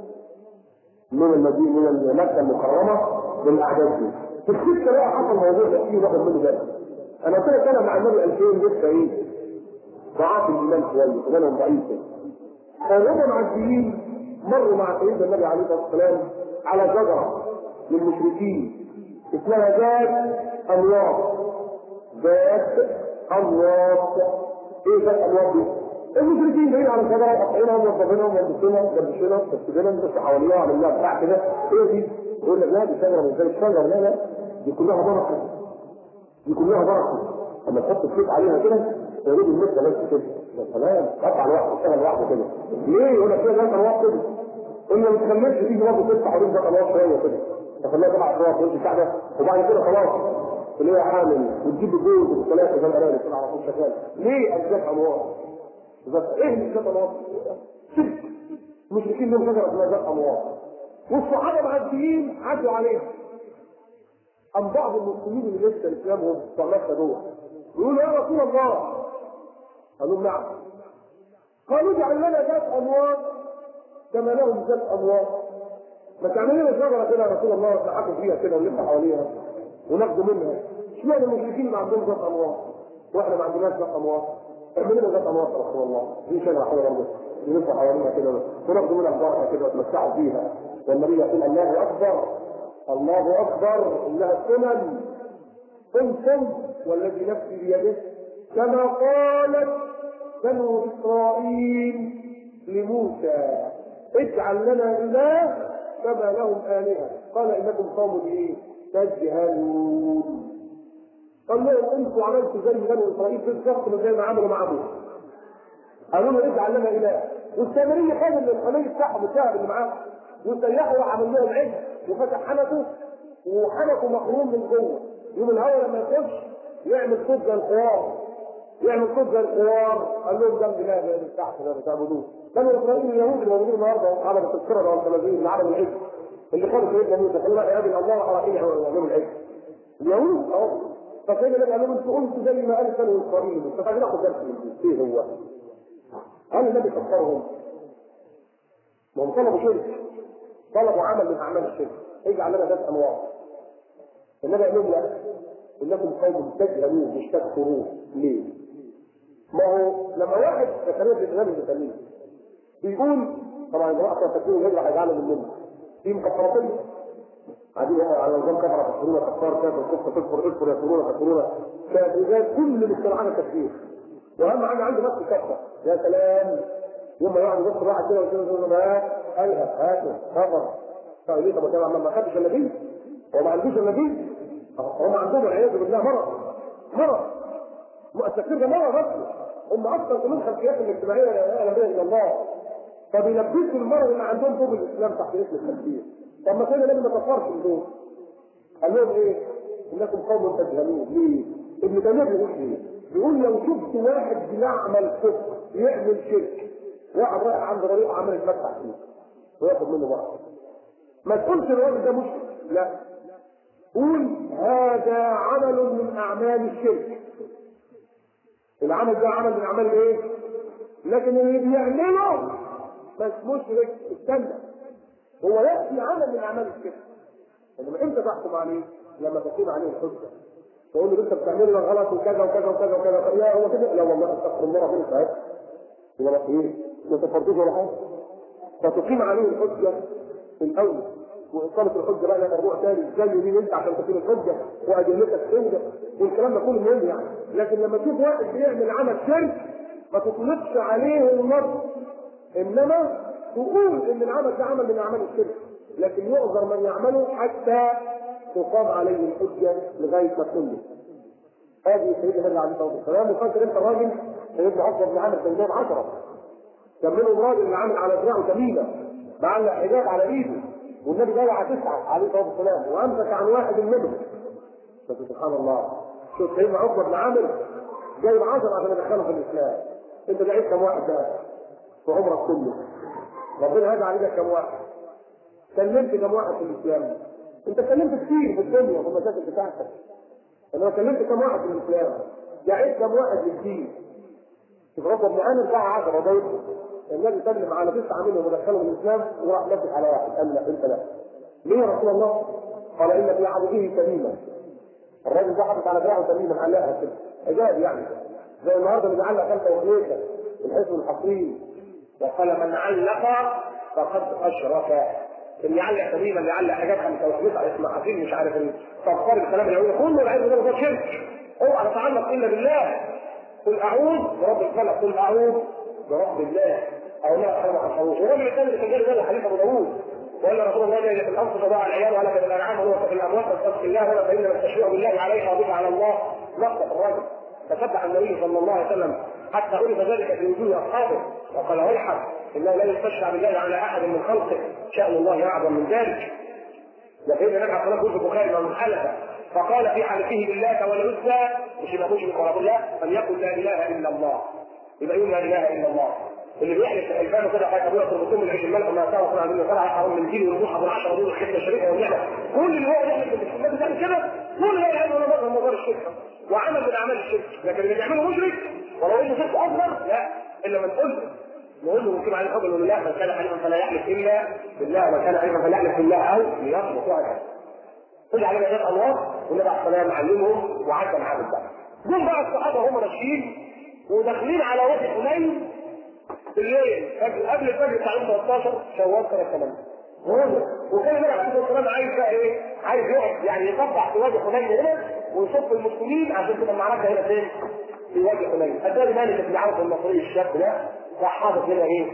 من المدينه من مكه المكرمه بالاعداد دي في السكه بقى حصل موضوع ده فيه واخد منه بالك انا قلت لك انا مع النبي 2000 لسه ايه ضعاف الايمان شويه ايمانهم ضعيف فهم معديين مروا مع سيدنا النبي عليه الصلاه والسلام على شجره للمشركين اسمها ذات انواط ذات انواط ايه ذات انواط دي؟ المشركين جايين على شجره قاطعينها وموظفينها وموظفينها ومدبشينها ومسجدينها بس حواليها عاملين لها بتاع كده ايه دي؟ يقول لك لا دي شجره مش زي الشجره لا لا دي كلها بركه دي كلها بركه اما تحط الفيك عليها كده يريد المده بس كده يا سلام قطع لوحده اشتغل لوحده كده ليه يقول لك كده ذات انواط كده قلنا ما تكملش تيجي برضه تفتح وريد ذات انواط شويه كده تخليها تبع شويه في بتاع ده وبعد كده خلاص اللي هي حامل وتجيب الجوز والثلاثه زي الارانب كده على طول شغال ليه ذات انواط؟ ذات ايه اللي ذات انواط؟ شرك المشركين لهم شجره اسمها ذات انواط والصحابه معديين عدوا عليها أم بعض المسلمين اللي لسه اسلامهم بتوع مكه دول يقولوا يا رسول الله قالوا نعم قالوا اجعل لنا ذات انوار كما لهم ذات انوار ما تعمل لنا شجره كده يا رسول الله نضحكوا فيها كده ونلف حواليها وناخدوا منها اشمعنى المشركين ما عندهم ذات انوار واحنا ما عندناش ذات انوار اعمل لنا ذات انوار يا رسول الله دي شجره حلوه برضه نلف حواليها كده وناخدوا منها البركه كده ونتمتعوا بيها والنبي يقول الله اكبر الله اكبر انها سنن قلتم والذي نفسي بيده كما قالت بنو اسرائيل لموسى اجعل لنا اله كما لهم الهه قال انكم قوم ايه تجهلون قال لهم انتوا عملتوا زي بنو اسرائيل بالظبط زي ما عملوا مع موسى قالوا له اجعل لنا اله والسامريه خدوا من الحمير بتاعهم الذهب اللي معاهم وسيحوا وعمل لهم عجل وفتح حنكه وحنكه مخروم من جوه يوم الهواء لما يخش يعمل صوت زي الحوار يعمل صوت زي الحوار قال لهم ده اله اللي تحت ده بتعبدوه بنو اسرائيل اليهود اللي موجودين النهارده على التذكره والخنازير اللي عملوا العجل اللي كانوا سيدنا موسى قالوا لا يا ابن الله رايحين يعملوا العجل اليهود اهو فسيدنا النبي قال لهم انتوا قلتوا زي ما قال بنو اسرائيل فعايزين ناخد درس من ايه هو؟ قال النبي كفرهم ما هم طلبوا شرك طلبوا عمل من اعمال الشرك اجعل لنا ذات انواع النبي قال لهم لا انكم قوم تجهلون مش تكفرون ليه؟ ما هو لما واحد زكريا بن الامام ابن بيقول طبعا امرأة تكفير الهجرة هيجعلنا مننا في مكفرتين قاعدين على نظام كفر تكفرون كفار كافر كفر تكفر اكفر يكفرون كفرون كافرون كل مجتمعنا تكفير واهم حاجه عنده نفس الكفره يا سلام يوم ما يقعد يبص واحد كده ويقول له ما قالها هاتوا كفر طيب ليه طب كده ما خدش الا دي هو ما عندوش الا دي هم عندهم والعياذ بالله مرض مرض التفكير ده مرض اصلا هم اصلا كلهم خلفياتهم الاجتماعيه لا يعلم بها الا الله فبيلبسوا المرض اللي عندهم فوق الاسلام تحت اسم التفكير طب ما كان النبي ما كفرش دول قال لهم ايه؟ انكم قوم تجهلون ليه؟ ابن تيميه بيقول ايه؟ بيقول لو شفت واحد بيعمل كفر يعمل شرك واحد رايح عند طريق عمل يتمتع فيه وياخد منه بركه ما تقولش الراجل ده مشرك لا قول هذا عمل من اعمال الشرك العمل ده عمل من اعمال ايه لكن اللي بيعمله بس مشرك استنى هو ياتي عمل من اعمال الشرك انما انت تحكم عليه لما تقيم عليه الحجه تقول له انت بتعمل لي غلط وكذا وكذا وكذا وكذا لا هو كده لا والله استغفر الله ربنا ساعات يبقى ايه ما تفرضوش ولا حاجه فتقيم عليه الحجه الاول وإقامة الحجة بقى ده موضوع ثاني ازاي مين انت عشان تقيم الحجة وأدلتك تنجح والكلام ده كله مهم يعني لكن لما تشوف واحد بيعمل عمل شرك ما تطلقش عليه النص انما تقول ان العمل ده عمل من اعمال الشرك لكن يعذر من يعمله حتى تقام عليه الحجه لغايه ما كله هذه سيدنا النبي عليه الصلاه والسلام وفاكر انت الراجل سيدنا عقبه بن عامر بن زيد 10 كان منهم راجل اللي عامل على دراعه تميمه معلق حجاب على ايده والنبي جاي تسعه عليه الصلاه والسلام وامسك عن واحد منهم بس سبحان الله شوف سيدنا عقبه بن عامر جايب 10 عشان يدخله في الاسلام انت لقيت كم واحد ده في عمرك كله ربنا هدى عليك كم واحد كلمت كم واحد في الاسلام انت كلمت كتير في الدنيا وفي المشاكل بتاعتك انا كلمت كم واحد في الاسلام دعيت كم واحد للدين شوف رب ابن عامر باع 10 ضيف النبي سلم على تسعه منهم ودخلهم الاسلام وراح مسك على واحد قال لا انت لا ليه يا رسول الله؟ قال ان في عبده تميما الراجل ده حاطط على دراعه تميما علقها كده عجاب يعني زي النهارده اللي بيعلق خمسه وخميسه الحزب الحصين وقال من علق فقد اشرك اللي يعلق تميما اللي يعلق حاجات خمسه وخميسه على اسم حصين مش عارف ايه صفار الكلام اللي يقول كله العلم ده ده شرك اوعى تتعلق الا بالله قل اعوذ برب الفلق قل اعوذ برب الله او لا احرم عن حروف والراجل الثاني اللي كان جاي ده حديث ابو داوود وان رسول الله جاي في الانفس وضع العيال ولا في الانعام ولا في الاموات فاتقوا الله ولا فان التشريع بالله عليها وبك على الله نقطه الرجل ففتح النبي صلى الله عليه وسلم حتى عرف ذلك في وجوه اصحابه وقال ويحك انه لا يستشفع بالله على احد من خلقه شان الله اعظم من ذلك لكن النبي عليه الصلاه والسلام في البخاري من حلف فقال في حلفه بالله والعزى مش يبقى مشرك ولا بالله فليقل لا اله الا الله يبقى يقول لا اله الا الله اللي بيحلف في حلفانه كده حاجه ابويا تربطهم من عيش الملك وما ساوى صنع منه فرع حرام من دين والروح ابو العشره دول الحته الشريفه والنعمه كل اللي هو يحلف بالله بتعمل كده كل ده يعمل ولا مره من مدار الشرك وعمل من اعمال الشرك لكن اللي بيعمله مشرك ولو انه شرك اصغر لا الا من قلت نقول له ممكن عليه قبل ولا لا من كان حليفا فلا يحلف الا بالله ومن كان حليفا فلا يحلف بالله او ليصمت وهكذا كل علينا جزاء الله والنبي عليه الصلاه والسلام علمهم وعدى معاهم الدعوه دول بقى الصحابه هم ماشيين وداخلين على وادي حنين بالليل قبل الفجر بتاع يوم 13 شوال سنه 8 وكان النبي عليه الصلاه والسلام عايز بقى ايه؟ عايز يقعد يعني يقطع في وادي حنين هنا ويصف المسلمين عشان تبقى المعركه هنا فين؟ في وادي حنين. اتاري مالك بن عوف المصري الشاب ده راح حاطط هنا ايه؟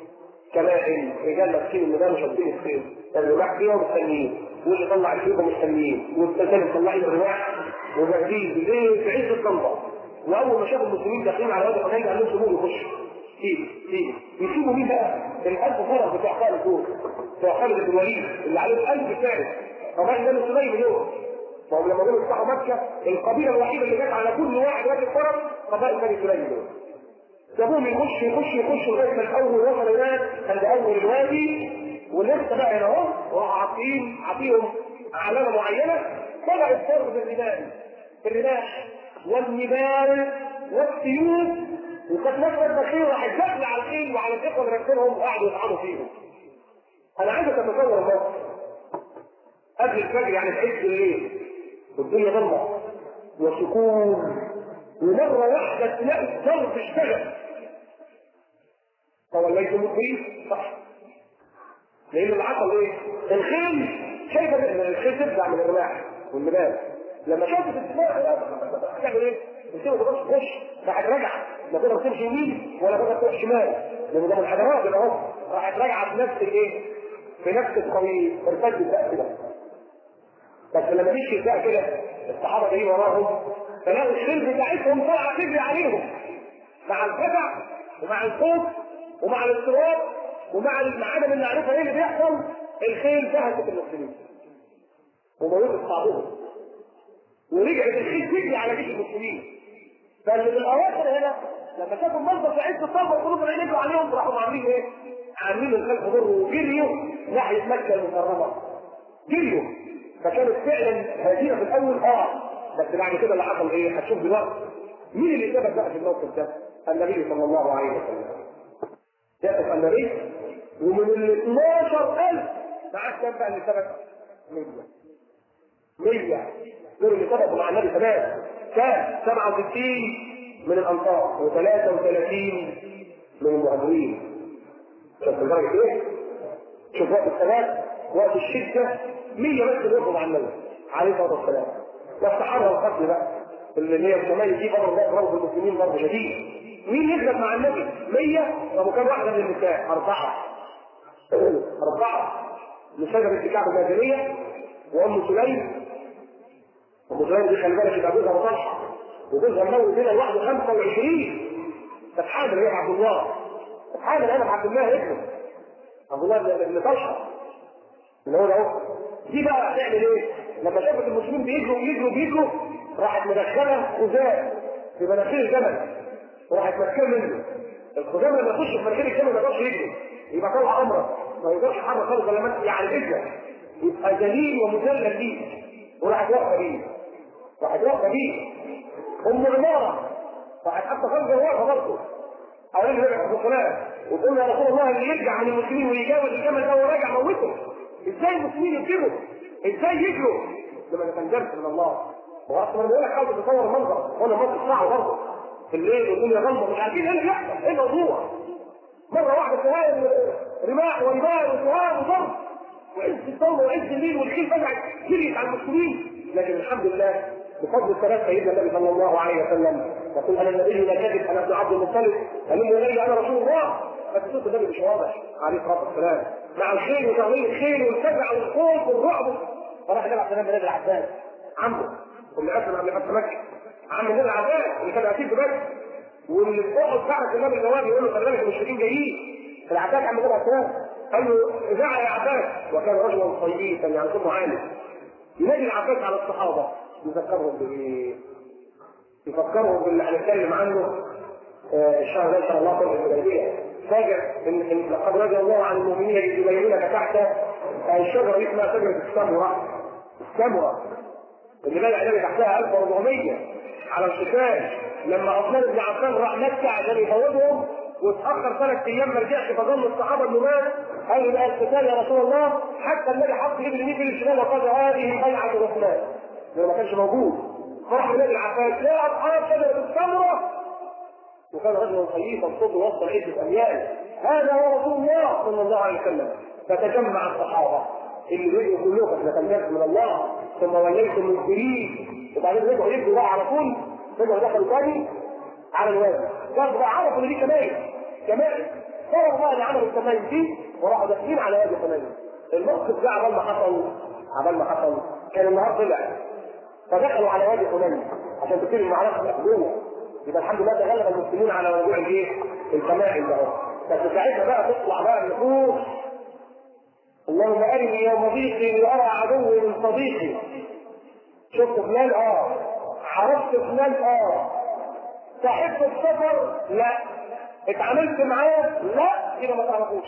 كمائن رجال ماسكين الميدان وشادين الخيل الرماح فيهم مستنيين واللي طلع الفيكم مستنيين والتاني مطلعين الرماح وجاهزين بالليل في عز الضلمه واول ما شافوا المسلمين داخلين على وادي حنين قال لهم سيبوهم يخشوا تيجي تيجي يسيبوا مين بقى؟ الألف فرس بتوع خالد دول بتوع خالد بن الوليد اللي عليهم ألف فارس طبعا ده مش زي مليون فهم لما جم يفتحوا مكة القبيلة الوحيدة اللي جت على كل واحد راكب فرس قبائل بني سليم دول سابوهم يخش يخش يخش لغاية ما الأول وصل هناك عند أول الوادي ولسه بقى هنا أهو وراحوا عاطين عاطيهم علامة معينة بدأ الضرب بالرمال الرماح والنبال والسيوف وكانت ناس الخير راح تدخل على الخيل وعلى الاخوه اللي راكبينهم وقعدوا يطعنوا فيهم. انا عايزك تتصور مصر قبل الفجر يعني في عز الليل والدنيا ضلمه وسكون ومره واحده تلاقي الضرب اشتغل فوليتم الطريق صح لان اللي حصل ايه؟ الخيل شايفه ان الخيل تبدع من الرماح والنبال لما شافت السماء تعمل ايه؟ بتسيبه تبص تخش راحت راجعه لا تقدر تمشي يمين ولا تقدر تروح شمال لان ده من الحضارات اللي اهو راحت راجعه في نفس الايه؟ في نفس الطريق ارتد الباء كده بس لما مشي الباء كده الصحابه جايين وراهم فلقوا الخيل بتاعتهم طالعه تجري عليهم مع الفزع ومع الخوف ومع الاضطراب ومع عدم المعرفه ايه اللي بيحصل الخيل فهتت المسلمين وموتت بعضهم ورجعت الخيل تجري على جيش المسلمين فاللي في الاواخر هنا لما شافوا المنظر في عز الطلبه والقلوب اللي يجروا عليهم راحوا عاملين ايه؟ عاملين الخلق ضر وجريوا ناحيه مكه المكرمه جريوا فكانت فعلا هزيمه في الاول اه بس بعد كده اللي حصل ايه؟ هتشوف دلوقتي مين اللي ثبت بقى في الموقف ده؟ النبي صلى الله عليه وسلم ثبت النبي ومن ال 12000 معاه كام بقى اللي ثبت؟ 100 100 دول اللي ثبتوا مع النبي تمام كام 67 من الانصار و33 من المهاجرين شوف لدرجه ايه؟ شوف وقت الثبات وقت الشده 100 بس اللي وقفوا مع النبي عليه الصلاه والسلام واستحروا القتل بقى اللي هي الشمال دي برضه ده برضه المسلمين برضه شديد مين يكذب مع النبي؟ 100 طب وكم واحده من النساء؟ اربعه اربعه نسيبه بنت كعب المهاجريه وام سليم ام سليم دي خلي بالك يبقى جوزها مطلحه وجوزها موت هنا لوحده 25 كانت حامل هي عبد الله كانت حامل انا عبد الله ابنه عبد الله بن طلحه اللي هو ده دي بقى هتعمل ايه؟ لما شافت المسلمين بيجروا بيجروا بيجروا راحت مدخله خزان في مناخير الجمل وراحت ماسكاه منه الخزان لما يخش في مناخير الجمل ما يقدرش يجري يبقى طلع امرك ما يقدرش يحرك خالص ولا ماسك على الرجل يبقى ذليل ومذلل ليه وراحت واقفه بيه راحت واقفه بيه ام عماره راحت حتى خارجه واقفه برضه حوالين النبي عليه الصلاه وتقول يا رسول الله اللي يرجع عن المسلمين ويجاوز الجمل ده وهو راجع موته ازاي المسلمين يجروا ازاي يجروا لما ده كان درس من الله هو اصلا بقول لك حاول تتصور المنظر وانا المنظر صعب برضه في الليل والدنيا غلطه مش عارفين ايه اللي بيحصل ايه الموضوع مره واحده سهام رماح ونار وسهام وضرب وعز الثوره وعز الليل والخيل فجعت جريت على المسلمين لكن الحمد لله بفضل الثلاث سيدنا النبي صلى الله عليه وسلم يقول انا النبي لا كذب انا ابن عبد المطلب هلم الي انا رسول الله بس صوت النبي مش واضح عليه الصلاه والسلام مع الخيل وتغيير الخيل والفزع والخوف والرعب فراح النبي عليه السلام بن العباس عمه واللي اسلم قبل فتح مكه عم النبي العباس اللي كان اسير بمكه واللي في احد بعد النبي الجواب يقول له خلي بالك المشركين جايين العباس عم النبي عليه قال له ازاع يا عباس وكان رجلا صييتا يعني صوته عالي ينادي العباس على الصحابه يذكرهم بايه؟ يفكرهم باللي هنتكلم عنه الشهر ده ان شاء الله صلح الحديبيه فاجر ان إن لقد رضي الله عن المؤمنين اذ يبينونك تحت الشجره دي اسمها شجره السمره السمره اللي بدا النبي تحتها 1400 على القتال لما عثمان بن عفان راح مكه عشان يفوضهم واتاخر ثلاث ايام ما رجعش فظن الصحابه انه مات قالوا بقى القتال يا رسول الله حتى النبي حط يد اليمين في الشمال وقال هذه بيعه عثمان لانه ما كانش موجود فرح النبي العفان يا اصحاب شجره السمره وكان رجلا طيبا صوته وصل عدة أميال هذا هو رسول الله صلى الله عليه وسلم فتجمع الصحابة اللي رجعوا كلهم احنا كان درس من الله ثم وليتم مدبرين وبعدين رجعوا يجروا بقى على طول رجعوا دخلوا تاني على الوادي برضه بقى عرفوا ان دي كمان كمان صاروا بقى اللي عملوا الكمان دي وراحوا داخلين على وادي كمان الموقف ده عبال ما حصل عبال ما حصل كان النهار طلع فدخلوا على وادي حنين عشان تبتدي المعركه جوه يبقى الحمد لله تغلب المسلمين على موضوع الايه؟ الكمائن ده بس ساعتها بقى تطلع بقى النفوس اللهم ارني يوم ضيقي لارى عدو من صديقي شفت فلان اه عرفت فلان اه صاحبت السفر لا اتعاملت معاه لا كده ما تعرفوش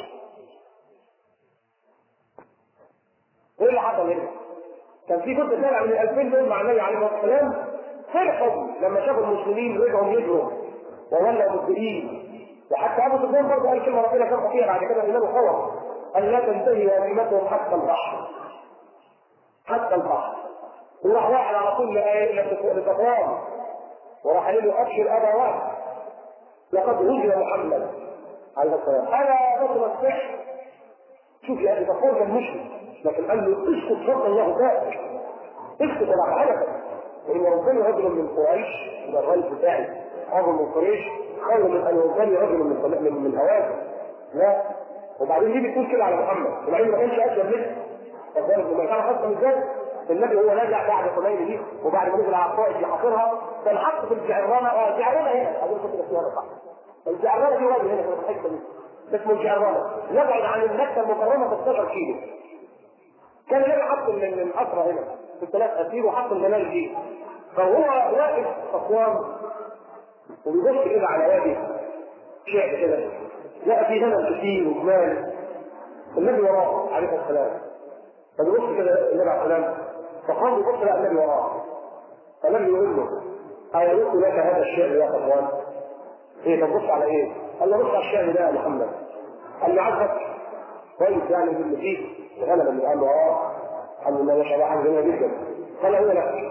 ايه اللي حصل هنا؟ كان في كنت طالع من ال 2000 دول مع النبي عليه الصلاه والسلام فرحوا لما شافوا المسلمين رجعوا يجروا وولوا مدبرين وحتى ابو سفيان برضه قال كلمه ربنا كان خطيره بعد كده الامام خوف قال لا تنتهي هزيمتهم حتى البحر حتى البحر وراح واحد على طول لصفوان وراح قال له ابشر ابا واحد لقد هزم محمد عليه السلام انا بطل السحر شوف يا ابي صفوان كان مشرك لكن قال له اسكت فضل الله ذاك اسكت انا حدثك وإن يوصلني رجل من قريش ده الرئيس بتاعي رجل من قريش خير من أن يوصلني رجل من من من هوازن لا وبعدين ليه بتقول كده على محمد وبعدين ما كانش أسلم لسه فذلك لما كان حصل ازاي النبي هو نزع بعد حنين دي وبعد ما نزل على الطائف يحاصرها كان حط في الجعرانه اه الجعرانه هنا اظن كنت فيها صح الجعرانه دي وادي هنا في الحته دي اسمه الجعرانه يبعد عن المكه المكرمه 16 كيلو كان النبي حط الاسرى هنا في الثلاث اسير وحط المنال دي فهو واقف صفوان وبيبص كده على وادي شعب كده لقى في غنم كتير وجمال النبي وراه عليه الصلاه والسلام فبيبص كده النبي عليه السلام فقام بيبص لقى النبي وراه فالنبي يقول له أيليق لك هذا الشعر يا صفوان؟ ايه طب بص على ايه؟ قال له بص على الشعر ده يا محمد قال له عجبك كويس يعني اللي فيه غنم اللي قال له اه الحمد لله ما شاء الله حاجه جميله جدا قال هو لا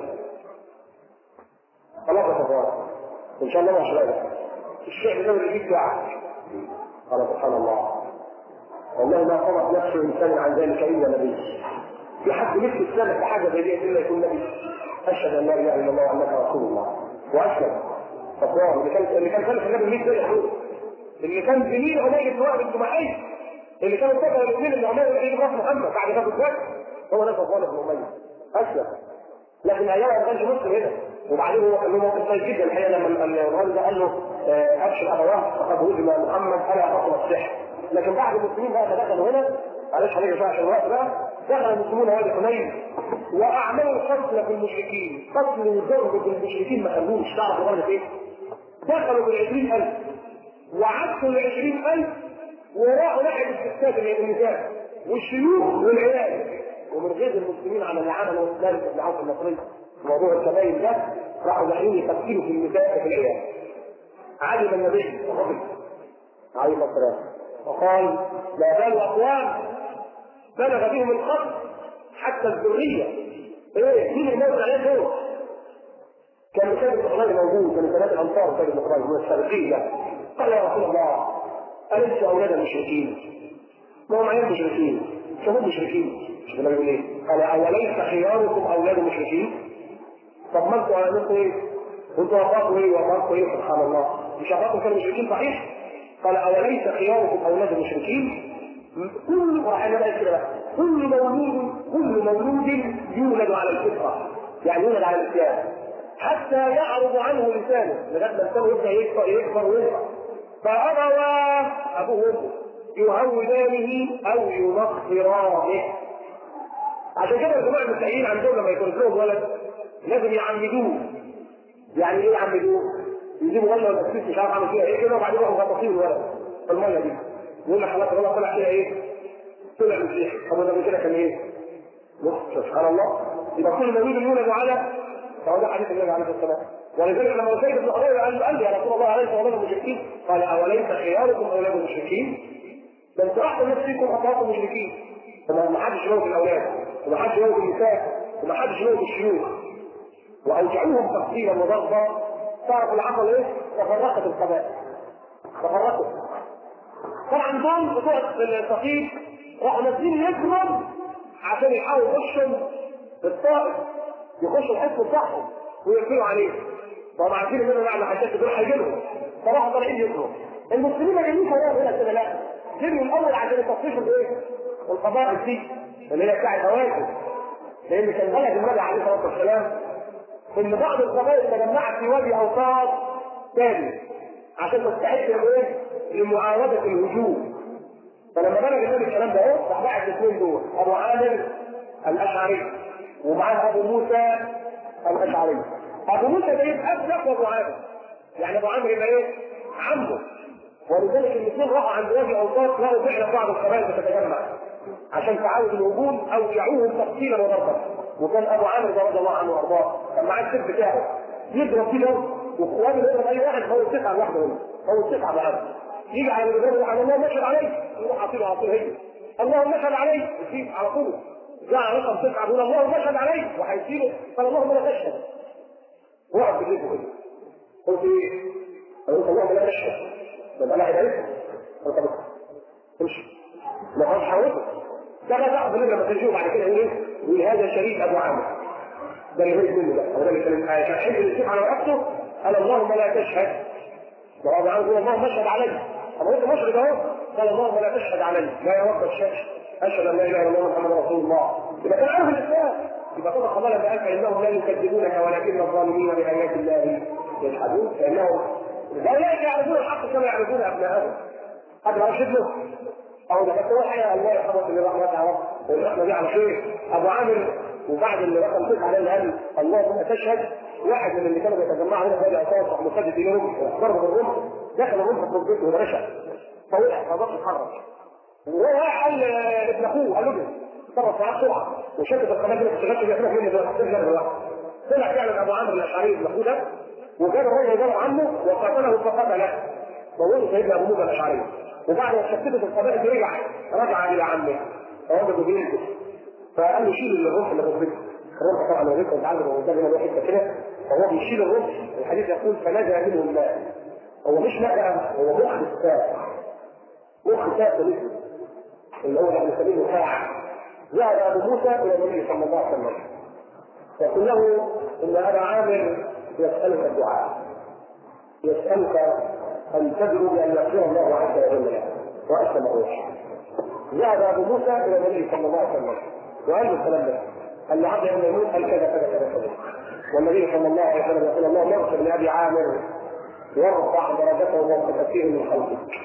خلاص يا صفوان ان شاء الله مش لك الشعر ده اللي فيه دعاء قال سبحان الله والله ما قرأت نفس انسان عن ذلك الا نبي في حد مثل السنه في حاجه زي دي الا يكون نبي اشهد ان لا اله الا الله وانك رسول الله واسلم صفوان اللي كان اللي كان خلف النبي 100 سنه اللي كان زميل عمير بن وهب الجماعي اللي كانوا فتره المؤمنين اللي عملوا يجي راس محمد بعد غزوه بدر هو ده صفوان بن اميه اسلم لكن ايامها ما كانش مسلم هنا وبعدين هو كان له موقف طيب جدا الحقيقه لما الراجل ده قال له آه، ابشر ابواه فقد هزم محمد الا فقد السحر لكن بعد المسلمين بقى دخلوا هنا معلش هنيجي شويه عشان الوقت بقى دخل المسلمون وادي حنين واعملوا القتل في المشركين قتل وضرب في المشركين ما خلوش تعرفوا غلط ايه دخلوا بال 20000 وعدوا ال 20000 وراحوا ناحيه الستات النساء والشيوخ والعيال ومن غير المسلمين على اللي عملوا ذلك ابن عوف المصري موضوع الكباين ده راحوا داخلين يفكروا في النساء وفي العيال علم النبي وغضب عليه الصلاه والسلام وقال لا بال اقوام بلغ بهم القتل حتى الذريه ايه مين اللي موت عليه دول؟ كان كان الإخوان موجود كان ثلاث أنصار كان الإخوان من الشرقية قال يا رسول الله أليس أولاد المشركين؟ ما هم عيال مشركين شباب مشركين شوف النبي بيقول ايه؟ قال أوليس خياركم أولاد المشركين؟ طب ما انتوا عملتوا ايه؟ انتوا وفاكوا ايه وفاكوا ايه سبحان الله؟ مش وفاكوا كانوا مشركين صحيح؟ قال أوليس خياركم أولاد المشركين؟ كل وراح بقى كده بقى كل مولود كل مولود يولد على الفطرة يعني يولد على الإسلام حتى يعرض عنه لسانه لغايه ما لسانه يبدا يكبر يكبر ويكبر فأبواه أبوه وأمه يهودانه أو ينصرانه عشان كده الجماعة المسيحيين عندهم لما يكون لهم ولد لازم يعمدوه يعني ايه يعمدوه؟ يجيبوا ولد ولا تكتيك مش عارف عامل فيها ايه كده وبعدين يروحوا غطاسين الولد في الميه دي يقول لك خلاص الولد طلع فيها ايه؟ طلع مسيحي طب ده كده كان ايه؟ بص سبحان الله يبقى كل مولود يولد على فهو ده حديث النبي عليه الصلاه والسلام ولذلك لما سيد بن حضير قال قال لي يا رسول الله عليه اولاد المشركين قال اوليس خياركم اولاد المشركين؟ ده انتوا احسن ناس فيكم اطراف المشركين فما حدش يموت الاولاد وما حدش يموت النساء وما حدش يموت الشيوخ واوجعوهم تقتيلا وضربا تعرف اللي حصل ايه؟ تفرقت القبائل تفرقت طبعا دول بتوع السقيف راحوا نازلين يجروا عشان يحاولوا يخشوا الطائف يخشوا الحصن بتاعهم ويقفلوا عليه طبعا عارفين ان انا بعد حشاشه دول هيجيلهم فراحوا طالعين يجروا المسلمين ما جايين كمان هنا كده لا جريوا الاول عشان يتصفوا الايه؟ القبائل دي اللي هي بتاعت هواجم لان كان بلد النبي عليه الصلاه والسلام ان بعض القبائل تجمعت في وادي اوساط تاني عشان تستعد لايه؟ لمعاوده الهجوم فلما بلغ النبي الكلام ده اهو راح بعت الاثنين دول ابو عامر الاشعري ومعاه ابو موسى الاشعري ابو موسى ده يبقى ابلغ وابو عامر يعني ابو عامر يبقى ايه؟ عمه ولذلك الاثنين راحوا عند وادي اوساط لقوا فعلا بعض القبائل بتتجمع عشان تعاود الهجوم اوجعوهم تقتيلا وضربا وكان ابو عامر ده رضي الله عنه وارضاه كان معاه السيف بتاعه يضرب فيه لو واخوانه يضرب اي واحد هو التسعه لوحده هنا هو التسعه بعد يجي على الرجال يقول الله مشهد عليه يروح عاطله على طول هي اللهم مشهد عليه يسيب على طول جاء رقم تسعه يقول اللهم مشهد عليه وهيسيبه قال اللهم لا تشهد وقف بجيبه كده قلت ايه؟ قلت اللهم لا تشهد ده انا هدعيكم قلت طب امشي ما هوش حاولته ده بقى بعض لما تنشوف بعد كده يقول ايه؟ يقول هذا شريك ابو عامر ده اللي هيك منه بقى هو ده اللي كان كان حزب السيف على رقبته قال اللهم لا تشهد وابو عامر يقول اللهم اشهد علي طب انت مشرك اهو قال اللهم لا تشهد علي لا يا رب اشهد اشهد ان لا اله الا الله محمد رسول الله يبقى كان عارف الاسلام يبقى طبعا خبر لما قال فانهم لا يكذبونك ولكن الظالمين بايات الله يجحدون فانهم لا يعرفون الحق كما يعرفون ابنائهم هذا ما ارشد له او ده بس هو حاجه الله يرحمه اللي رحمه تعالى والرحمه دي على خير ابو عامر وبعد اللي رقم تسعه عليه قال اللهم تشهد واحد من اللي كانوا بيتجمعوا هنا زي عصابه مسدد اليهم ضرب بالرمح دخل الرمح في ركبته ورشق فوقع فضغط اتحرك وهو قال لابن اخوه قال له تصرف معاه بسرعه وشدت القناه اللي اشتغلت بيها مني ده حسين جنب الواحد طلع فعلا ابو عامر الاشعري ابن اخوه ده وكان الرجل يدور عنه وقاتله فقتله وهو سيدنا ابو موسى الاشعري وبعد ما شتتت القبائل رجع رجع الى عمه فوجده بيلبس فقال له شيل الرمح اللي ركبته الرمح طبعا لو ركب عنده قدام هنا حته كده فهو بيشيل الرمح الحديث يقول فنجا منه الماء هو مش ماء بقى هو مخ الساق مخ ساق ده اللي هو احنا بنسميه ساعة ذهب ابو موسى الى النبي صلى الله عليه وسلم يقول له ان ابا عامر يسالك الدعاء يسالك ان تدعو بان يغفر الله عز وجل له واسلم وجهه ذهب ابو موسى الى النبي صلى الله عليه وسلم وقال له الكلام ده قال له عبد ابن يموت قال كذا كذا كذا كذا والنبي صلى الله عليه وسلم يقول اللهم اغفر لابي عامر وارفع درجته وفوق كثير من خلقك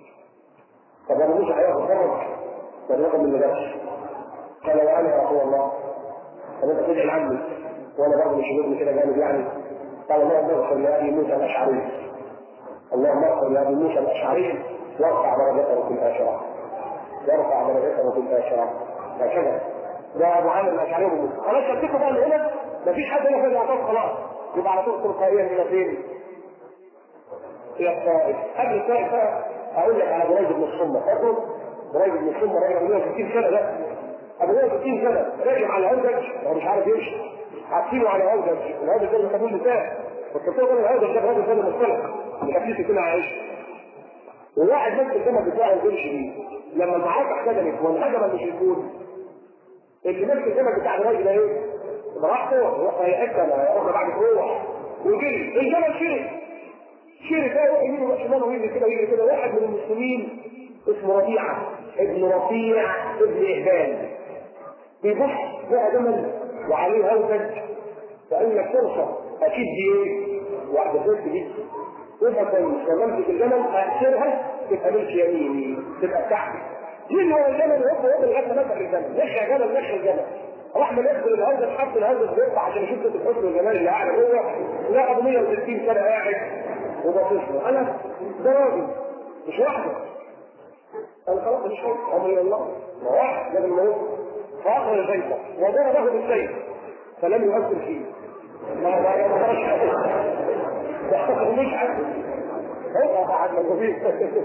طب ابو موسى هياخد فرج ولا ياخد من نفسه قال وانا يا رسول الله طب انت تدعي عني وانا برضه مش ابن كده جامد يعني قال اللهم اغفر لابي موسى الاشعري اللهم اغفر لابي موسى الاشعري وارفع درجته في الاخره وارفع درجته في الاخره هكذا ده ابو عامر الاشعري ابو موسى خلاص شكيته بقى من هنا مفيش حد هنا في العطاف خلاص يبقى على طول تلقائيا الى فين؟ الى الطائف قبل الطائف بقى اقول لك على بريد بن الصمه فاكر؟ بريد بن الصمه راجل 160 سنه ده ابو 160 سنه راجع على هودج هو مش عارف يمشي حاطينه على هودج الهودج ده اللي خدوه النساء والتصور ده الهودج ده الراجل ده مختلف اللي كده عايش وواحد ماسك الجمل بتاعه ويمشي بيه لما المعركه احتدمت وانهزم المشركون اللي ماسك الجمل بتاع الراجل ده ايه؟ راح فوق روح هيأكل يروح بعد تروح وجري الجمل شري شري ده يروح يمين ويروح شمال ويجري كده ويجري كده واحد من المسلمين اسمه ربيعه ابن رفيع ابن اهبال بيبص لقى جمل وعليه هودج فقال لك فرصه اكيد دي ايه؟ واحده ست دي يبقى كويس لما امسك الجمل اكسرها تبقى ملك يميني تبقى بتاعتي مين هو الجمل يقف يقف لغايه ما مسك الجمل نحي يا جمل نحي الجمل راح ما يدخل الهوزه حط الهوزه بيطلع عشان يشوف الحسن والجمال اللي قاعد جوه لا ابو 160 سنه قاعد وباصص له انا ده راجل مش واحده قال خلاص مش حب امر الله ما واحد لازم يموت فاخر البيت وضربه بالسيف فلم يؤثر فيه ما ما يقدرش مش عارف هو بعد ما كبير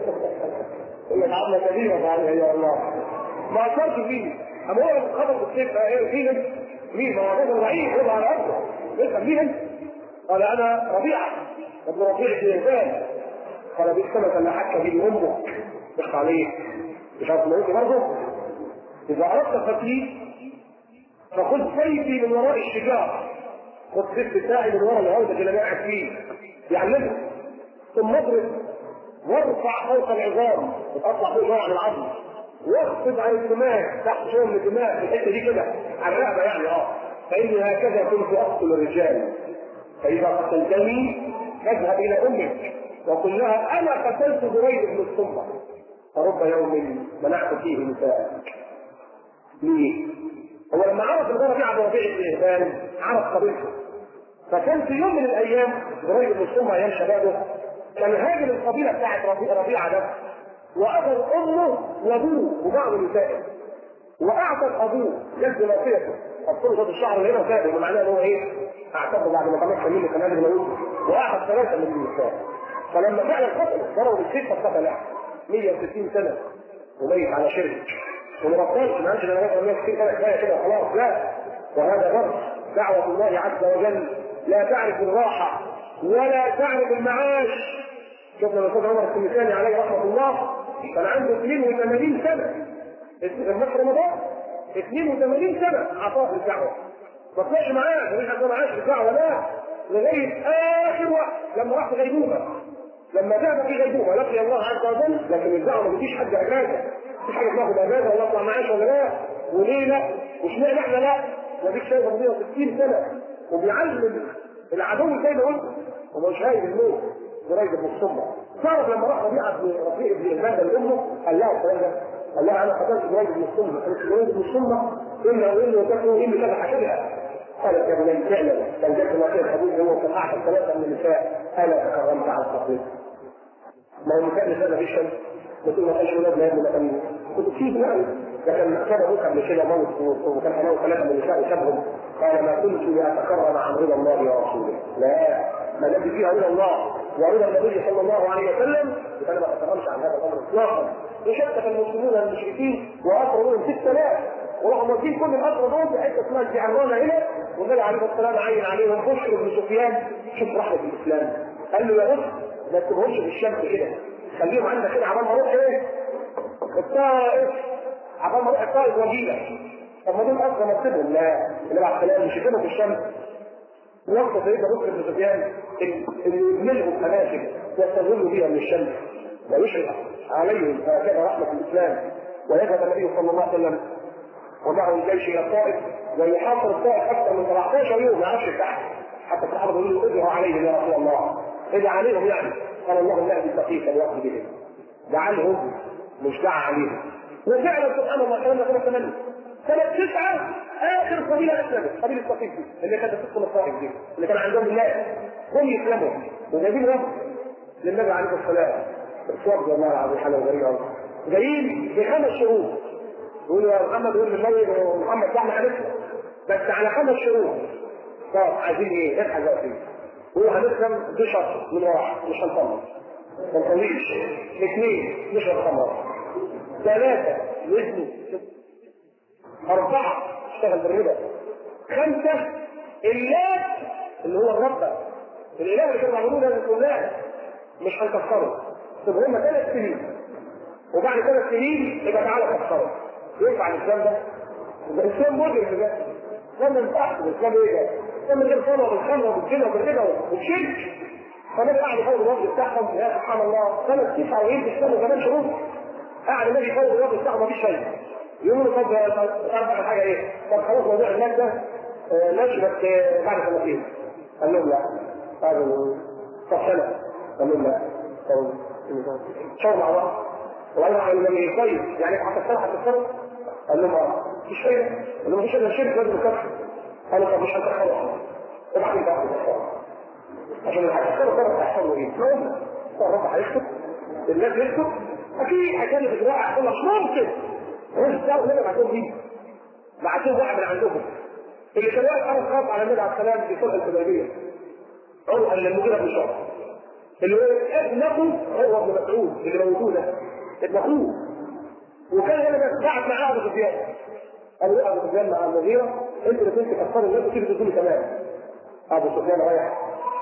يقول لك عمله كبيره بعد يا الله ما اثرش فيه اما هو لما خبط بالسيف ايه فيهم مين ما هو راجل ضعيف هو على ارضه يسال مين قال انا ربيعه ابن ربيع بن انسان قال بئس ما اللي حكى به امك اخت عليه مش عارف موته برضه اذا اردت التكليف فخذ سيفي من وراء الشجار خد السيف بتاعي من وراء العوده اللي انا قاعد فيه يعلمك ثم اضرب وارفع فوق العظام وتطلع فوق نوع من العظم واخفض عن الدماغ تحت شويه من الدماغ في الحته دي كده على الرقبه يعني اه فاني هكذا كنت اقتل الرجال فاذا قتلتني فاذهب الى امك وقل لها انا قتلت بريد بن الصمه فرب يوم منعت فيه نساءك ليه؟ هو لما عرف ان ده ربيعه بن ربيع بن اهبال عرف قبيلته فكان في يوم من الايام بريد بن الصمه ايام شبابه كان هاجم القبيله بتاعت ربيعه ربيع ده واخذ امه وابوه وبعض نسائه واعتق ابوه جد ناصيته حطوا له الشعر هنا وسابه ومعناه ان هو ايه؟ اعتقد بعد ما خلص منه كان قادر يموت واخذ ثلاثه من النساء فلما فعلا قتل ضربوا بالسيف فقتل 160 سنه وميت على شرك وما بطلش ما قالش انا بقى 160 سنه كفايه كده خلاص لا وهذا درس دعوه الله عز وجل لا تعرف الراحه ولا تعرف المعاش شفنا الاستاذ عمر السمساني عليه رحمه الله كان عنده 82 سنه في رمضان 82 سنه عطاه الدعوه ما طلعش معاه مفيش حد معاش في الدعوه لا لغايه اخر وقت لما راح في غيبوبه لما ذهب في غيبوبه لقي الله عز وجل لكن الدعوه ما بتجيش حد اجازه مفيش حاجه تاخد اجازه ولا اطلع معاش ولا لا وليه لا واشمعنى احنا لا واديك شايف ابو 60 سنه وبيعلم العدو زي ما قلت ومش هايب الموت قريب بن الصمة تعرف لما راح ربيعه بن رفيع بن البلد لامه قال لها الكلام ده قال لها انا قتلت قريب بن الصمة قالت قريب بن الصمة الا والا وتكفي والا كذا حكى لها قالت يا بني فعلا كان جت الوكيل الحبيب هو كان اعتق ثلاثه من النساء الا تكرمت على التقليد ما هو النساء نساء مفيش شمس قلت ما كانش ولاد لا لكن كنت كتير يعني لكن كان ابوك قبل كده موت وكان حماه ثلاثه من النساء يشبهم قال ما كنت لاتكرم عن رضا الله ورسوله لا ما الذي فيها رضا الله ورضا النبي صلى الله عليه وسلم فانا ما اتكرمش عن هذا الامر اطلاقا وشتت المسلمون المشركين واسروا منهم 6000 وراحوا مودين كل الاسرى دول في حته اسمها الجعرانه هنا والنبي عليه الصلاه والسلام عين عليهم بشر بن سفيان شوف رحمه الاسلام قال له يا بص ما تسيبهمش في الشمس كده خليهم عندك كده عبال ما اروح ايه؟ الطائف عبال ما اروح الطائف واجيلك طب ما دول اصلا ما تسيبهم لا النبي عليه السلام مش يسيبهم في الشمس وقت سيدنا بكر بن سفيان اللي يملهم اماكن يستغلوا بها من الشمس ويشرق عليهم هكذا رحمه الاسلام ويذهب النبي صلى الله عليه وسلم ومعه الجيش الى الطائف ويحاصر الطائف اكثر من 17 يوم ما عرفش يفتح حتى الصحابه يقولوا له ادعوا عليهم يا رسول الله ادعوا عليهم يعني قال اللهم اهدي سقيفا واخذ بهم دعالهم مش دعا عليهم وفعلا سبحان الله الكلام ده سنه 8 سنه 9 اخر قبيله اسلمت قبيله السقيف دي اللي كانت تدخل الطائف دي اللي كان عندهم الناس هم يسلموا وجايبين وفد للنبي عليه الصلاه والسلام الصواب والله العظيم حاجه غريبه جايين بخمس شروط يقولوا يا محمد يقول للنبي محمد ده احنا هنسلم بس على خمس شروط طب عايزين ايه؟ اضحك بقى فيه هو هنسلم دي شرط من واحد مش هنطلق ما نطلقش اثنين مش هنخمر ثلاثة نزني أربعة اشتغل بالربا خمسة اللات اللي هو الرب الإله اللي كانوا بيعملوه ده لله مش هنكسره طب هم ثلاث سنين وبعد ثلاث سنين يبقى تعالى كسره ينفع الإسلام ده؟ يبقى الإسلام مجرم ده الإسلام ما ينفعش الإسلام إيه ده؟ الإسلام من غير صلاة وبالخمرة وبالزنا وبالربا وبالشرك فالنبي قاعد يفوض الوفد بتاعهم يا سبحان الله سنة 99 تشتغلوا كمان شروط قاعد النبي يفوض الوفد بتاعهم مفيش شيء يقولوا طب اربع حاجه ايه؟ طب خلاص موضوع الناس ده آه، ماشي بس آه، بعد سنتين قال لهم لا قالوا طب سنه قال لهم لا طب شاور مع بعض وقالوا على النبي طيب يعني حتى السنه هتتصرف قال لهم اه مفيش شيء قال لهم مفيش الا الشرك لازم يكفر قالوا طب مش هنكفر وبعدين بقى هنكفر عشان الحاجة الرب هيحصل له ايه؟ ممكن الرب هيسكت الناس يسكت اكيد هيكلم اجراء هيقول لك ممكن روح تعالوا نبعت عندهم دي بعتوه واحد من عندهم اللي كان واقف على الخط على النبي عليه السلام في صلح الحديبيه عروه للمغيره بن شعبه اللي هو ابنه هو ابن مسعود اللي موجود ده ابن اخوه وكان هنا بعت معاه ابو سفيان قال له ابو سفيان مع المغيره انت اللي كنت كفار الناس وتيجي تقول كمان ابو سفيان رايح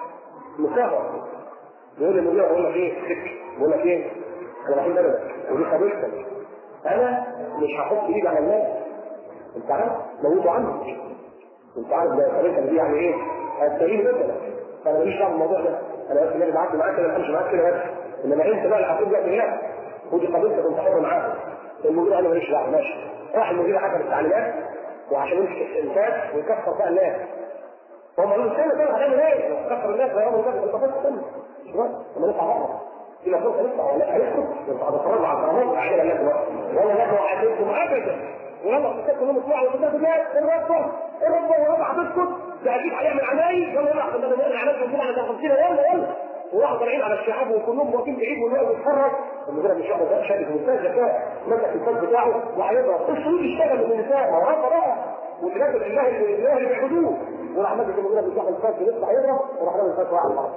مكافأة يقول المدير بقول لك ايه بقول لك ايه انا رايحين بلدك ودي قبيلتك انا مش هحط ايدي على الناس انت عارف موتوا عنك انت عارف ده قبيلتك دي يعني ايه هتستهين جدا فانا ماليش دعوه بالموضوع ده انا بس اللي بعدي معاك كده امشي معاك كده بس انما انت بقى اللي هتقول لك ايه ودي قبيلتك انت حر معاها المدير انا ماليش دعوه ماشي راح المدير حكم التعليمات وعشان يمسك الانفاق ويكسر بقى الناس هم قالوا السنة كده هتعمل ايه؟ كسر الناس يا رب الناس انت فاكر سنة مش وقت لما نطلع بره إلى فرصة نطلع ولا هيسكت يبقى هتتفرج على القنوات عشان الناس دلوقتي ولا ناس وعدتكم ابدا ولما تسكت كلهم يطلعوا وتسكت الناس الرب الرب الرب هتسكت ده اكيد هيعمل عمايل يلا يلا عشان بدل ما يعمل عمايل كلهم على 50 يلا يلا وراحوا طالعين على الشعاب وكلهم واقفين بعيد والوقت بيتفرج المدير مش واخد ده شارك منتهى الذكاء مسك الفاس بتاعه وهيضرب الشروط يشتغل من النساء ما هو بقى والناس الله الله اللي بيعبدوه وراح ماسك المدير مش واخد الفاس لسه هيضرب وراح رامي الفاس واقع على الارض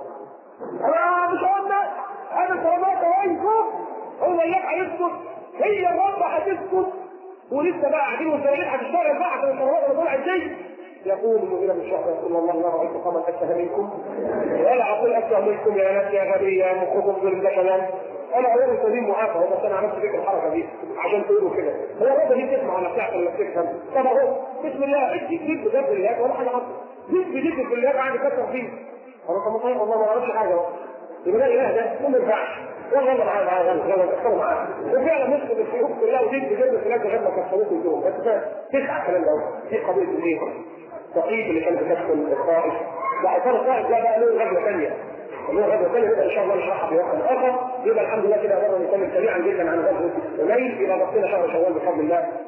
انا مش قلنا انا سلامات عليكم هو اياك هيسكت هي الرب هتسكت ولسه بقى قاعدين والسراير هتشتغل بقى عشان القرارات اللي طلعت دي يقول المغيرة بن شعبة يقول الله ما رأيت قوما أشبه منكم ولا أقول أشبه منكم يا ناس يا غبي يا مخكم ظلم ده كلام أنا أول سليم معافى بس أنا عملت فيك الحركة دي عشان تقولوا كده هو الرب دي تسمع ولا بتاعت ولا بتفهم طب أهو بسم الله ادي جيب بجد الله ولا حاجة عصر جيب بجد بالله قاعد يكسر فيه أنا طب طيب والله ما أعرفش حاجة أهو يبقى ده الإله ده ما ينفعش والله ما معاه معاه غلط غلط كسروا معاه وفعلا مسلم الشيوخ كلها ودين بجد في ناس غير ما كسروه كلهم بس ده تسعة الكلام ده دي قضية الايه؟ التقييد اللي كان بتدخل الطائف لا اثار الطائف ده بقى له غزوه ثانيه له غزوه ثانيه يبقى ان شاء الله نشرحها في وقت اخر يبقى الحمد لله كده قدرنا نكمل سريعا جدا عن غزوه الليل يبقى بقينا شهر شوال بفضل الله